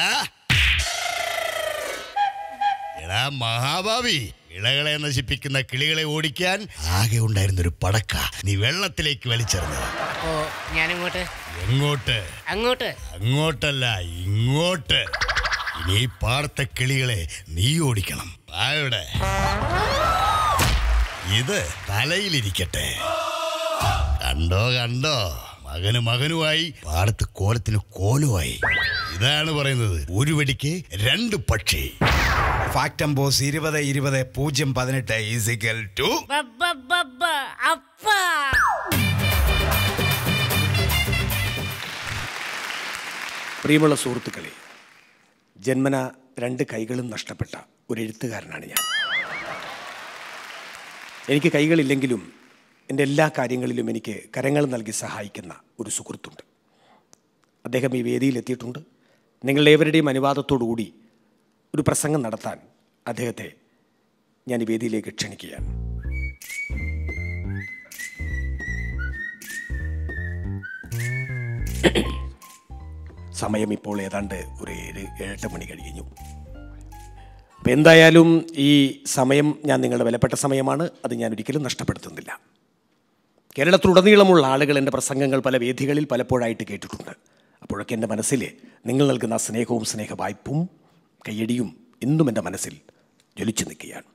എടാ മഹാഭാവി ഇളകളെ നശിപ്പിക്കുന്ന കിളികളെ ഓടിക്കാൻ ആകെ ഉണ്ടായിരുന്ന ഒരു പടക്ക നീ വെള്ളത്തിലേക്ക് വലിച്ചെറിഞ്ഞത് അപ്പോ ഞാനിങ്ങോട്ട് എങ്ങോട്ട് അങ്ങോട്ട് അങ്ങോട്ടല്ല ഇങ്ങോട്ട് ഇനി ഈ പാടത്തെ കിളികളെ നീ ഓടിക്കണം ആയുടെ ഇത് തലയിലിരിക്കട്ടെ കണ്ടോ കണ്ടോ മകന് മകനുമായി പാടത്ത് കോലത്തിന് കോലുമായി ഇതാണ് പറയുന്നത് ഒരു വെടിക്ക് രണ്ട് പക്ഷി ഫാക്ടംബോസ് ഇരുപത് ഇരുപത് പൂജ്യം പതിനെട്ട് ഈസിക്കൽ ടു ബബ്ബബ്ബബ്ബ, അപ്പ പ്രിയമുള്ള സുഹൃത്തുക്കളെ ജന്മന രണ്ട് കൈകളും നഷ്ടപ്പെട്ട ഒരു എഴുത്തുകാരനാണ് ഞാൻ എനിക്ക് കൈകളില്ലെങ്കിലും എൻ്റെ എല്ലാ കാര്യങ്ങളിലും എനിക്ക് കരങ്ങൾ നൽകി സഹായിക്കുന്ന ഒരു സുഹൃത്തുണ്ട് അദ്ദേഹം ഈ വേദിയിൽ എത്തിയിട്ടുണ്ട് നിങ്ങളുടെ ഏവരുടെയും അനുവാദത്തോടു കൂടി ഒരു പ്രസംഗം നടത്താൻ അദ്ദേഹത്തെ ഞാൻ ഈ വേദിയിലേക്ക് ക്ഷണിക്കുകയാണ് സമയം ഇപ്പോൾ ഏതാണ്ട് ഒരു ഏഴ് ഏഴെട്ട് മണി കഴിഞ്ഞു അപ്പം എന്തായാലും ഈ സമയം ഞാൻ നിങ്ങളുടെ വിലപ്പെട്ട സമയമാണ് അത് ഞാൻ ഒരിക്കലും നഷ്ടപ്പെടുത്തുന്നില്ല കേരളത്തിലുടനീളമുള്ള ആളുകൾ എൻ്റെ പ്രസംഗങ്ങൾ പല വേദികളിൽ പലപ്പോഴായിട്ട് കേട്ടിട്ടുണ്ട് അപ്പോഴൊക്കെ എൻ്റെ മനസ്സിൽ നിങ്ങൾ നൽകുന്ന സ്നേഹവും സ്നേഹ വായ്പും കയ്യടിയും എന്നും എൻ്റെ മനസ്സിൽ ജ്വലിച്ചു നിൽക്കുകയാണ്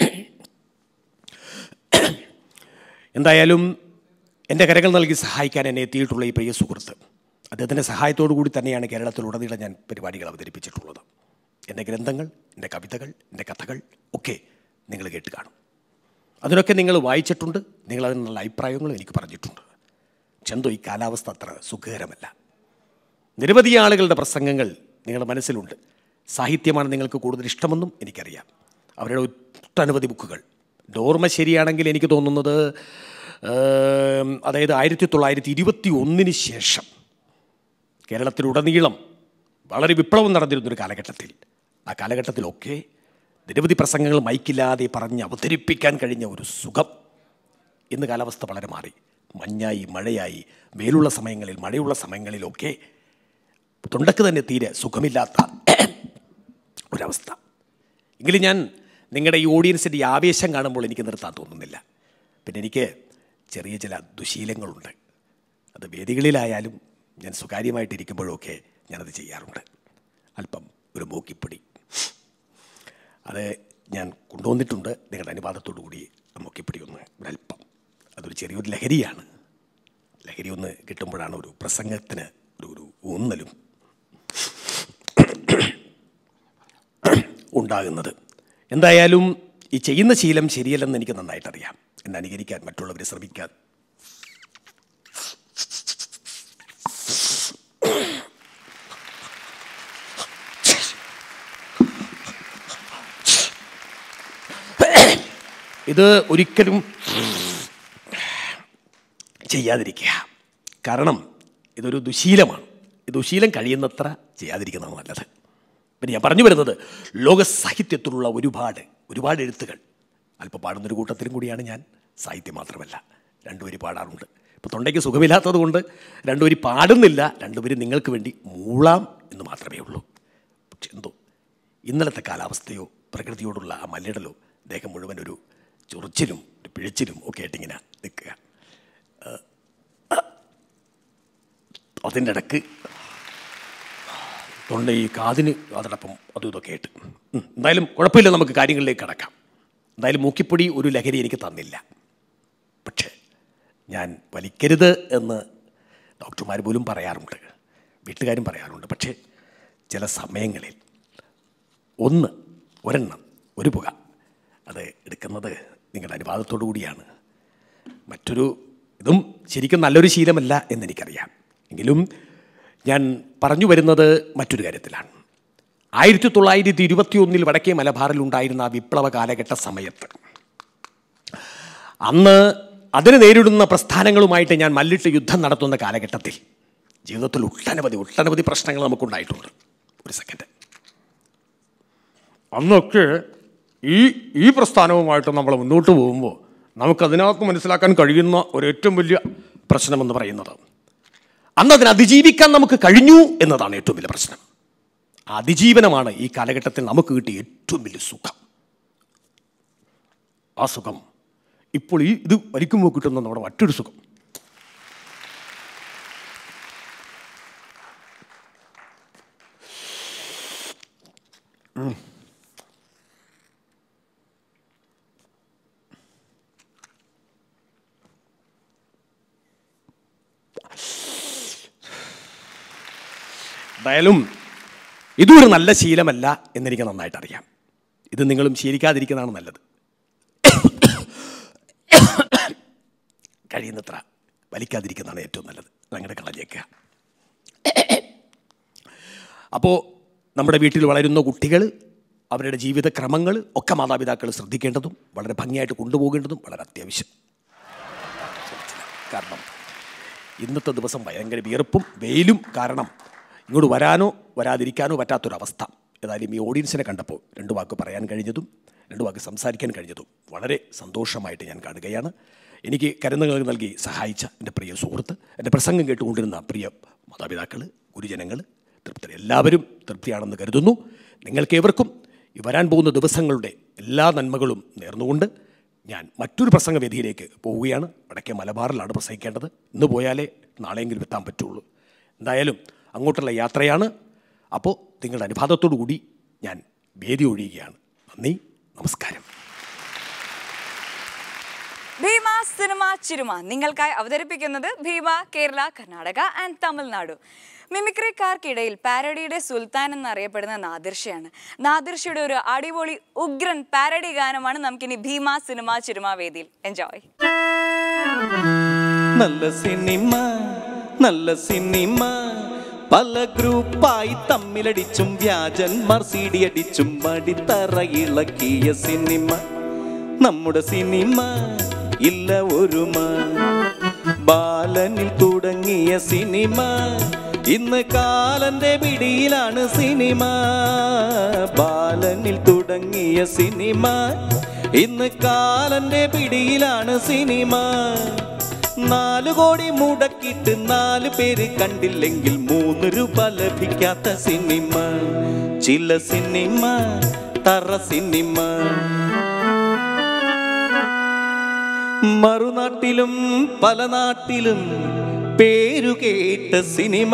എന്തായാലും എൻ്റെ കരകൾ നൽകി സഹായിക്കാൻ എന്നെ എത്തിയിട്ടുള്ള ഈ പ്രിയ സുഹൃത്ത് അദ്ദേഹത്തിൻ്റെ സഹായത്തോടു കൂടി തന്നെയാണ് കേരളത്തിലുടനീളം ഞാൻ പരിപാടികൾ അവതരിപ്പിച്ചിട്ടുള്ളത് എൻ്റെ ഗ്രന്ഥങ്ങൾ എൻ്റെ കവിതകൾ എൻ്റെ കഥകൾ ഒക്കെ നിങ്ങൾ കേട്ട് കാണും അതിനൊക്കെ നിങ്ങൾ വായിച്ചിട്ടുണ്ട് നിങ്ങൾ അതിനുള്ള അഭിപ്രായങ്ങളും എനിക്ക് പറഞ്ഞിട്ടുണ്ട് ചെന്തോ ഈ കാലാവസ്ഥ അത്ര സുഖകരമല്ല നിരവധി ആളുകളുടെ പ്രസംഗങ്ങൾ നിങ്ങളുടെ മനസ്സിലുണ്ട് സാഹിത്യമാണ് നിങ്ങൾക്ക് കൂടുതൽ ഇഷ്ടമെന്നും എനിക്കറിയാം അവരുടെ ഒട്ടനവധി ബുക്കുകൾ എൻ്റെ ഓർമ്മ ശരിയാണെങ്കിൽ എനിക്ക് തോന്നുന്നത് ഏം, അതായത് ആയിരത്തി തൊള്ളായിരത്തി ഇരുപത്തി ഒന്നിന് ശേഷം കേരളത്തിലുടനീളം വളരെ വിപ്ലവം നടന്നിരുന്നൊരു കാലഘട്ടത്തിൽ ആ കാലഘട്ടത്തിലൊക്കെ നിരവധി പ്രസംഗങ്ങൾ മൈക്കില്ലാതെ പറഞ്ഞ് അവതരിപ്പിക്കാൻ കഴിഞ്ഞ ഒരു സുഖം ഇന്ന് കാലാവസ്ഥ വളരെ മാറി മഞ്ഞായി മഴയായി വെയിലുള്ള സമയങ്ങളിൽ മഴയുള്ള സമയങ്ങളിലൊക്കെ തൊണ്ടക്ക് തന്നെ തീരെ സുഖമില്ലാത്ത ഒരവസ്ഥ എങ്കിലും ഞാൻ നിങ്ങളുടെ ഈ ഓഡിയൻസിൻ്റെ ഈ ആവേശം കാണുമ്പോൾ എനിക്ക് നിർത്താൻ തോന്നുന്നില്ല പിന്നെ എനിക്ക് ചെറിയ ചില ദുശീലങ്ങളുണ്ട് അത് വേദികളിലായാലും ഞാൻ സ്വകാര്യമായിട്ടിരിക്കുമ്പോഴൊക്കെ ഞാനത് ചെയ്യാറുണ്ട് അല്പം ഒരു മൂക്കിപ്പൊടി അത് ഞാൻ കൊണ്ടുവന്നിട്ടുണ്ട് നിങ്ങളുടെ അനുവാദത്തോടു കൂടി ആ മൂക്കിപ്പൊടി ഒന്ന് ഒരല്പം അതൊരു ചെറിയൊരു ലഹരിയാണ് ലഹരി ഒന്ന് കിട്ടുമ്പോഴാണ് ഒരു പ്രസംഗത്തിന് ഒരു ഒരു ഊന്നലും ഉണ്ടാകുന്നത് എന്തായാലും ഈ ചെയ്യുന്ന ശീലം ശരിയല്ലെന്ന് എനിക്ക് നന്നായിട്ട് അറിയാം എന്നെ അനുകരിക്കാൻ മറ്റുള്ളവരെ ശ്രമിക്കാൻ ഇത് ഒരിക്കലും ചെയ്യാതിരിക്കുക കാരണം ഇതൊരു ദുശീലമാണ് ഈ ദുശീലം കഴിയുന്നത്ര ചെയ്യാതിരിക്കുന്നതാണ് നല്ലത് പിന്നെ ഞാൻ പറഞ്ഞു വരുന്നത് ലോക സാഹിത്യത്തിലുള്ള ഒരുപാട് ഒരുപാട് എഴുത്തുകൾ അല്പം പാടുന്നൊരു കൂട്ടത്തിലും കൂടിയാണ് ഞാൻ സാഹിത്യം മാത്രമല്ല രണ്ടുപേര് പാടാറുണ്ട് ഇപ്പോൾ തൊണ്ടയ്ക്ക് സുഖമില്ലാത്തത് കൊണ്ട് രണ്ടുപേര് പാടുന്നില്ല രണ്ടുപേരും നിങ്ങൾക്ക് വേണ്ടി മൂളാം എന്ന് മാത്രമേ ഉള്ളൂ പക്ഷെ എന്തോ ഇന്നലത്തെ കാലാവസ്ഥയോ പ്രകൃതിയോടുള്ള ആ മല്ലിടലോ ദേഹം മുഴുവൻ ഒരു ചൊറിച്ചിലും ഒരു പിഴിച്ചിലും ഒക്കെ ആയിട്ട് ഇങ്ങനെ നിൽക്കുക ഏഹ്, അതിൻ്റെ ഇടക്ക് തൊണ്ട ഈ കാതിന് അതോടൊപ്പം അതും ഇതൊക്കെ ആയിട്ട് ഉം, എന്തായാലും കുഴപ്പമില്ല നമുക്ക് കാര്യങ്ങളിലേക്ക് കടക്കാം എന്തായാലും മൂക്കിപ്പൊടി ഒരു ലഹരി എനിക്ക് തന്നില്ല പക്ഷേ ഞാൻ വലിക്കരുത് എന്ന് ഡോക്ടർമാർ പോലും പറയാറുണ്ട് വീട്ടുകാരും പറയാറുണ്ട് പക്ഷേ ചില സമയങ്ങളിൽ ഒന്ന് ഒരെണ്ണം ഒരു പുക അത് എടുക്കുന്നത് നിങ്ങളുടെ അനുവാദത്തോടു കൂടിയാണ് മറ്റൊരു ഇതും ശരിക്കും നല്ലൊരു ശീലമല്ല എന്നെനിക്കറിയാം എങ്കിലും ഞാൻ പറഞ്ഞു വരുന്നത് മറ്റൊരു കാര്യത്തിലാണ് ആയിരത്തി തൊള്ളായിരത്തി ഇരുപത്തി ഒന്നിൽ വടക്കേ മലബാറിൽ ഉണ്ടായിരുന്ന ആ വിപ്ലവ കാലഘട്ട സമയത്ത് അന്ന് അതിന് നേരിടുന്ന പ്രസ്ഥാനങ്ങളുമായിട്ട് ഞാൻ മല്ലിട്ട് യുദ്ധം നടത്തുന്ന കാലഘട്ടത്തിൽ ജീവിതത്തിൽ ഒട്ടനവധി ഒട്ടനവധി പ്രശ്നങ്ങൾ നമുക്കുണ്ടായിട്ടുണ്ട് ഒരു സെക്കൻഡ് അന്നൊക്കെ ഈ ഈ പ്രസ്ഥാനവുമായിട്ട് നമ്മൾ മുന്നോട്ട് പോകുമ്പോൾ നമുക്കതിനകത്ത് മനസ്സിലാക്കാൻ കഴിയുന്ന ഒരു ഏറ്റവും വലിയ പ്രശ്നമെന്ന് പറയുന്നത് അന്ന് അതിനെ അതിജീവിക്കാൻ നമുക്ക് കഴിഞ്ഞു എന്നതാണ് ഏറ്റവും വലിയ പ്രശ്നം അതിജീവനമാണ് ഈ കാലഘട്ടത്തിൽ നമുക്ക് കിട്ടിയ ഏറ്റവും വലിയ സുഖം ആ സുഖം ഇപ്പോൾ ഈ ഇത് വലിക്കുമ്പോൾ കിട്ടുന്ന നമ്മുടെ മറ്റൊരു സുഖം ഉം. എന്തായാലും ഇതൊരു നല്ല ശീലമല്ല എന്നെനിക്ക് നന്നായിട്ട് അറിയാം ഇത് നിങ്ങളും ശീലിക്കാതിരിക്കുന്നതാണ് നല്ലത് കഴിയുന്നത്ര വലിക്കാതിരിക്കുന്നതാണ് ഏറ്റവും നല്ലത് അങ്ങനെ കളഞ്ഞേക്കുക അപ്പോൾ നമ്മുടെ വീട്ടിൽ വളരുന്ന കുട്ടികൾ അവരുടെ ജീവിതക്രമങ്ങൾ ഒക്കെ മാതാപിതാക്കൾ ശ്രദ്ധിക്കേണ്ടതും വളരെ ഭംഗിയായിട്ട് കൊണ്ടുപോകേണ്ടതും വളരെ അത്യാവശ്യം കാരണം ഇന്നത്തെ ദിവസം ഭയങ്കര വിയർപ്പും വെയിലും കാരണം ഇങ്ങോട്ട് വരാനോ വരാതിരിക്കാനോ പറ്റാത്തൊരവസ്ഥ ഏതായാലും ഈ ഓഡിയൻസിനെ കണ്ടപ്പോൾ രണ്ട് വാക്ക് പറയാൻ കഴിഞ്ഞതും രണ്ട് വാക്ക് സംസാരിക്കാൻ കഴിഞ്ഞതും വളരെ സന്തോഷമായിട്ട് ഞാൻ കാണുകയാണ് എനിക്ക് കരുന്നുകൾ നൽകി സഹായിച്ച എൻ്റെ പ്രിയ സുഹൃത്ത് എൻ്റെ പ്രസംഗം കേട്ടുകൊണ്ടിരുന്ന പ്രിയ മാതാപിതാക്കൾ ഗുരുജനങ്ങൾ തൃപ്തി എല്ലാവരും തൃപ്തിയാണെന്ന് കരുതുന്നു നിങ്ങൾക്കേവർക്കും ഈ വരാൻ പോകുന്ന ദിവസങ്ങളുടെ എല്ലാ നന്മകളും നേർന്നുകൊണ്ട് ഞാൻ മറ്റൊരു പ്രസംഗവേദിയിലേക്ക് പോവുകയാണ് വടക്കേ മലബാറിലാണ് പ്രസംഗിക്കേണ്ടത് ഇന്ന് പോയാലേ നാളെയെങ്കിലും എത്താൻ പറ്റുള്ളൂ എന്തായാലും അങ്ങോട്ടുള്ള യാത്രയാണ് അപ്പോൾ നിങ്ങളുടെ അനുവാദത്തോടു കൂടി ഞാൻ വേദി ഒഴിയുകയാണ് നന്ദി നമസ്കാരം ഭീമ സിനിമ ചിരുമ നിങ്ങൾക്കായി അവതരിപ്പിക്കുന്നത് ഭീമ കേരള കർണാടക ആൻഡ് തമിഴ്നാടു മിമിക്രിക്കാർക്കിടയിൽ പാരഡിയുടെ സുൽത്താൻ എന്നറിയപ്പെടുന്ന നാദിർഷയാണ് നാദിർഷയുടെ ഒരു അടിപൊളി ഉഗ്രൻ പാരഡി ഗാനമാണ് നമുക്കിനി ഭീമ സിനിമ ചിരുമ വേദിയിൽ എൻജോയ് നല്ല സിനിമ നല്ല സിനിമ പല ഗ്രൂപ്പായി തമ്മിലടിച്ചും വ്യാജന്മാർ സീഡി അടിച്ചും മടിത്തറ ഇളക്കിയ സിനിമ നമ്മുടെ സിനിമ ഇല്ല ഒരുമ ബാലനിൽ തുടങ്ങിയ സിനിമ ഇന്ന് കാലന്റെ പിടിയിലാണ് സിനിമ ബാലനിൽ തുടങ്ങിയ സിനിമ ഇന്ന് കാലന്റെ പിടിയിലാണ് സിനിമ നാല് കോടി മുടക്കിയിട്ട് നാല് പേര് കണ്ടില്ലെങ്കിൽ മൂന്ന് രൂപ ലഭിക്കാത്ത സിനിമ ചില സിനിമ തറ സിനിമ മറുനാട്ടിലും പല നാട്ടിലും പേരുകേട്ട സിനിമ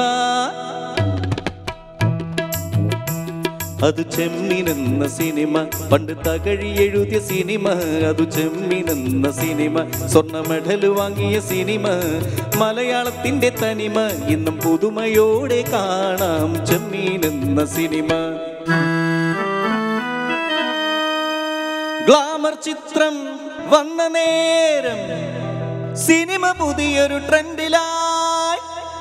അത് ചെമ്മീനെന്ന സിനിമ പണ്ട് തകഴി എഴുതിയ സിനിമ അത് ചെമ്മീനെന്ന സിനിമ സ്വർണ്ണ മെഡൽ വാങ്ങിയ സിനിമ മലയാളത്തിന്റെ തനിമ ഇന്നും പുതുമയോടെ കാണാം ചെമ്മീനെന്ന സിനിമ ഗ്ലാമർ ചിത്രം വന്ന നേരം സിനിമ പുതിയൊരു ട്രെൻഡിലായി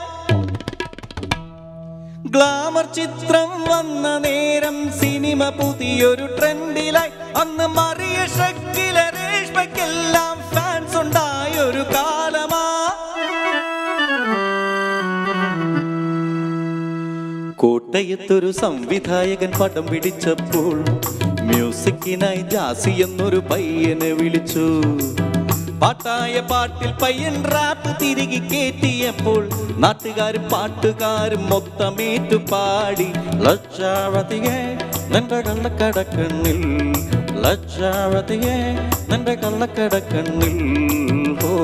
ഗ്ലാമർ ചിത്രം വന്ന നേരം സിനിമ പുതിയൊരു ട്രെൻഡിലായി അന്ന് മറിയ ഷക്കില രേഷ്മയ്ക്കെല്ലാം ഫാൻസ് ഉണ്ടായൊരു കാലമാ കോട്ടയത്തൊരു സംവിധായകൻ പടം പിടിച്ചപ്പോൾ മ്യൂസിക്കിനായി ജാസി എന്നൊരു പയ്യനെ വിളിച്ചു പാട്ടായ പാട്ടിൽ പയ്യൻ റാപ്പ് തിരികെ കേറ്റിയപ്പോൾ നാട്ടുകാരും പാട്ടുകാരും മൊത്തമേറ്റു പാടി ലക്ഷാവതിയെ നിന്റെ കള്ളക്കടക്കണ്ണിൽ ലക്ഷാവതിയെ നിന്റെ കള്ളക്കടക്കണ്ണിൽ ഓ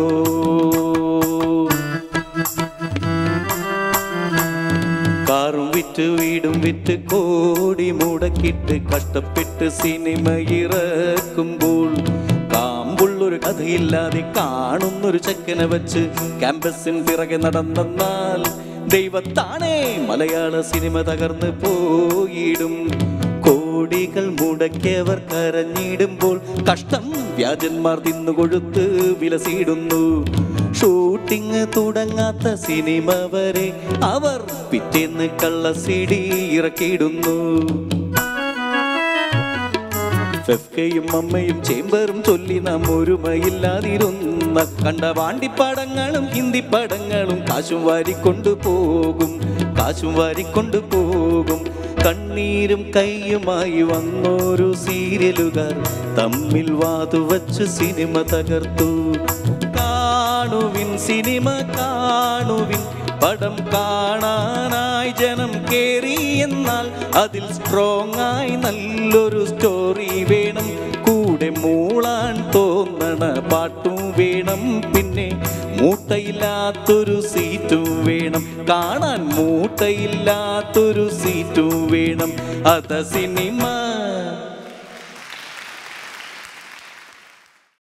കാറും വിറ്റ് വീടും വിറ്റ് കോടി മുടക്കിട്ട് കഷ്ടപ്പെട്ട് സിനിമ ഇറക്കുമ്പോൾ കാമ്പുള്ളൊരു കഥയില്ലാതെ കാണുന്നൊരു ചെക്കനെ വെച്ച് ക്യാമ്പസിൻ പിറകെ നടന്നെന്നാൽ ദൈവത്താണേ മലയാള സിനിമ തകർന്നു പോയിടും കോടികൾ മുടക്കിയവർ കരഞ്ഞിടുമ്പോൾ കഷ്ടം വ്യാജന്മാർ തിന്നുകൊഴുത്ത് വിലസിടുന്നു ഷൂട്ടിങ് തുടങ്ങാത്ത സിനിമ വരെ അവർ പിറ്റേന്ന് കള്ള സിഡി ഇറക്കിയിടുന്നു ഫെഫ്കയും അമ്മയും ചേമ്പറും ചൊല്ലി നാം ഒരുമയില്ലാതിരുന്ന കണ്ട വാണ്ടിപ്പടങ്ങളും ഹിന്ദി പടങ്ങളും കാശും വാരിക്കൊണ്ടു പോകും കാശും വാരിക്കൊണ്ടു പോകും കണ്ണീരും കൈയുമായി വന്നോരു സീരിയലുകാർ തമ്മിൽ വാതുവച്ച് സിനിമ തകർത്തു കാണുവിൻ സിനിമ കാണുവിൻ പടം കാണാനായി ായി ജനം കേറി എന്നാൽ അതിൽ സ്ട്രോങ് ആയി നല്ലൊരു സ്റ്റോറി വേണം കൂടെ മൂളാൻ തോന്നണ പാട്ടും വേണം പിന്നെ മൂട്ടയില്ലാത്തൊരു സീറ്റും വേണം കാണാൻ മൂട്ടയില്ലാത്തൊരു സീറ്റും വേണം അത സിനിമ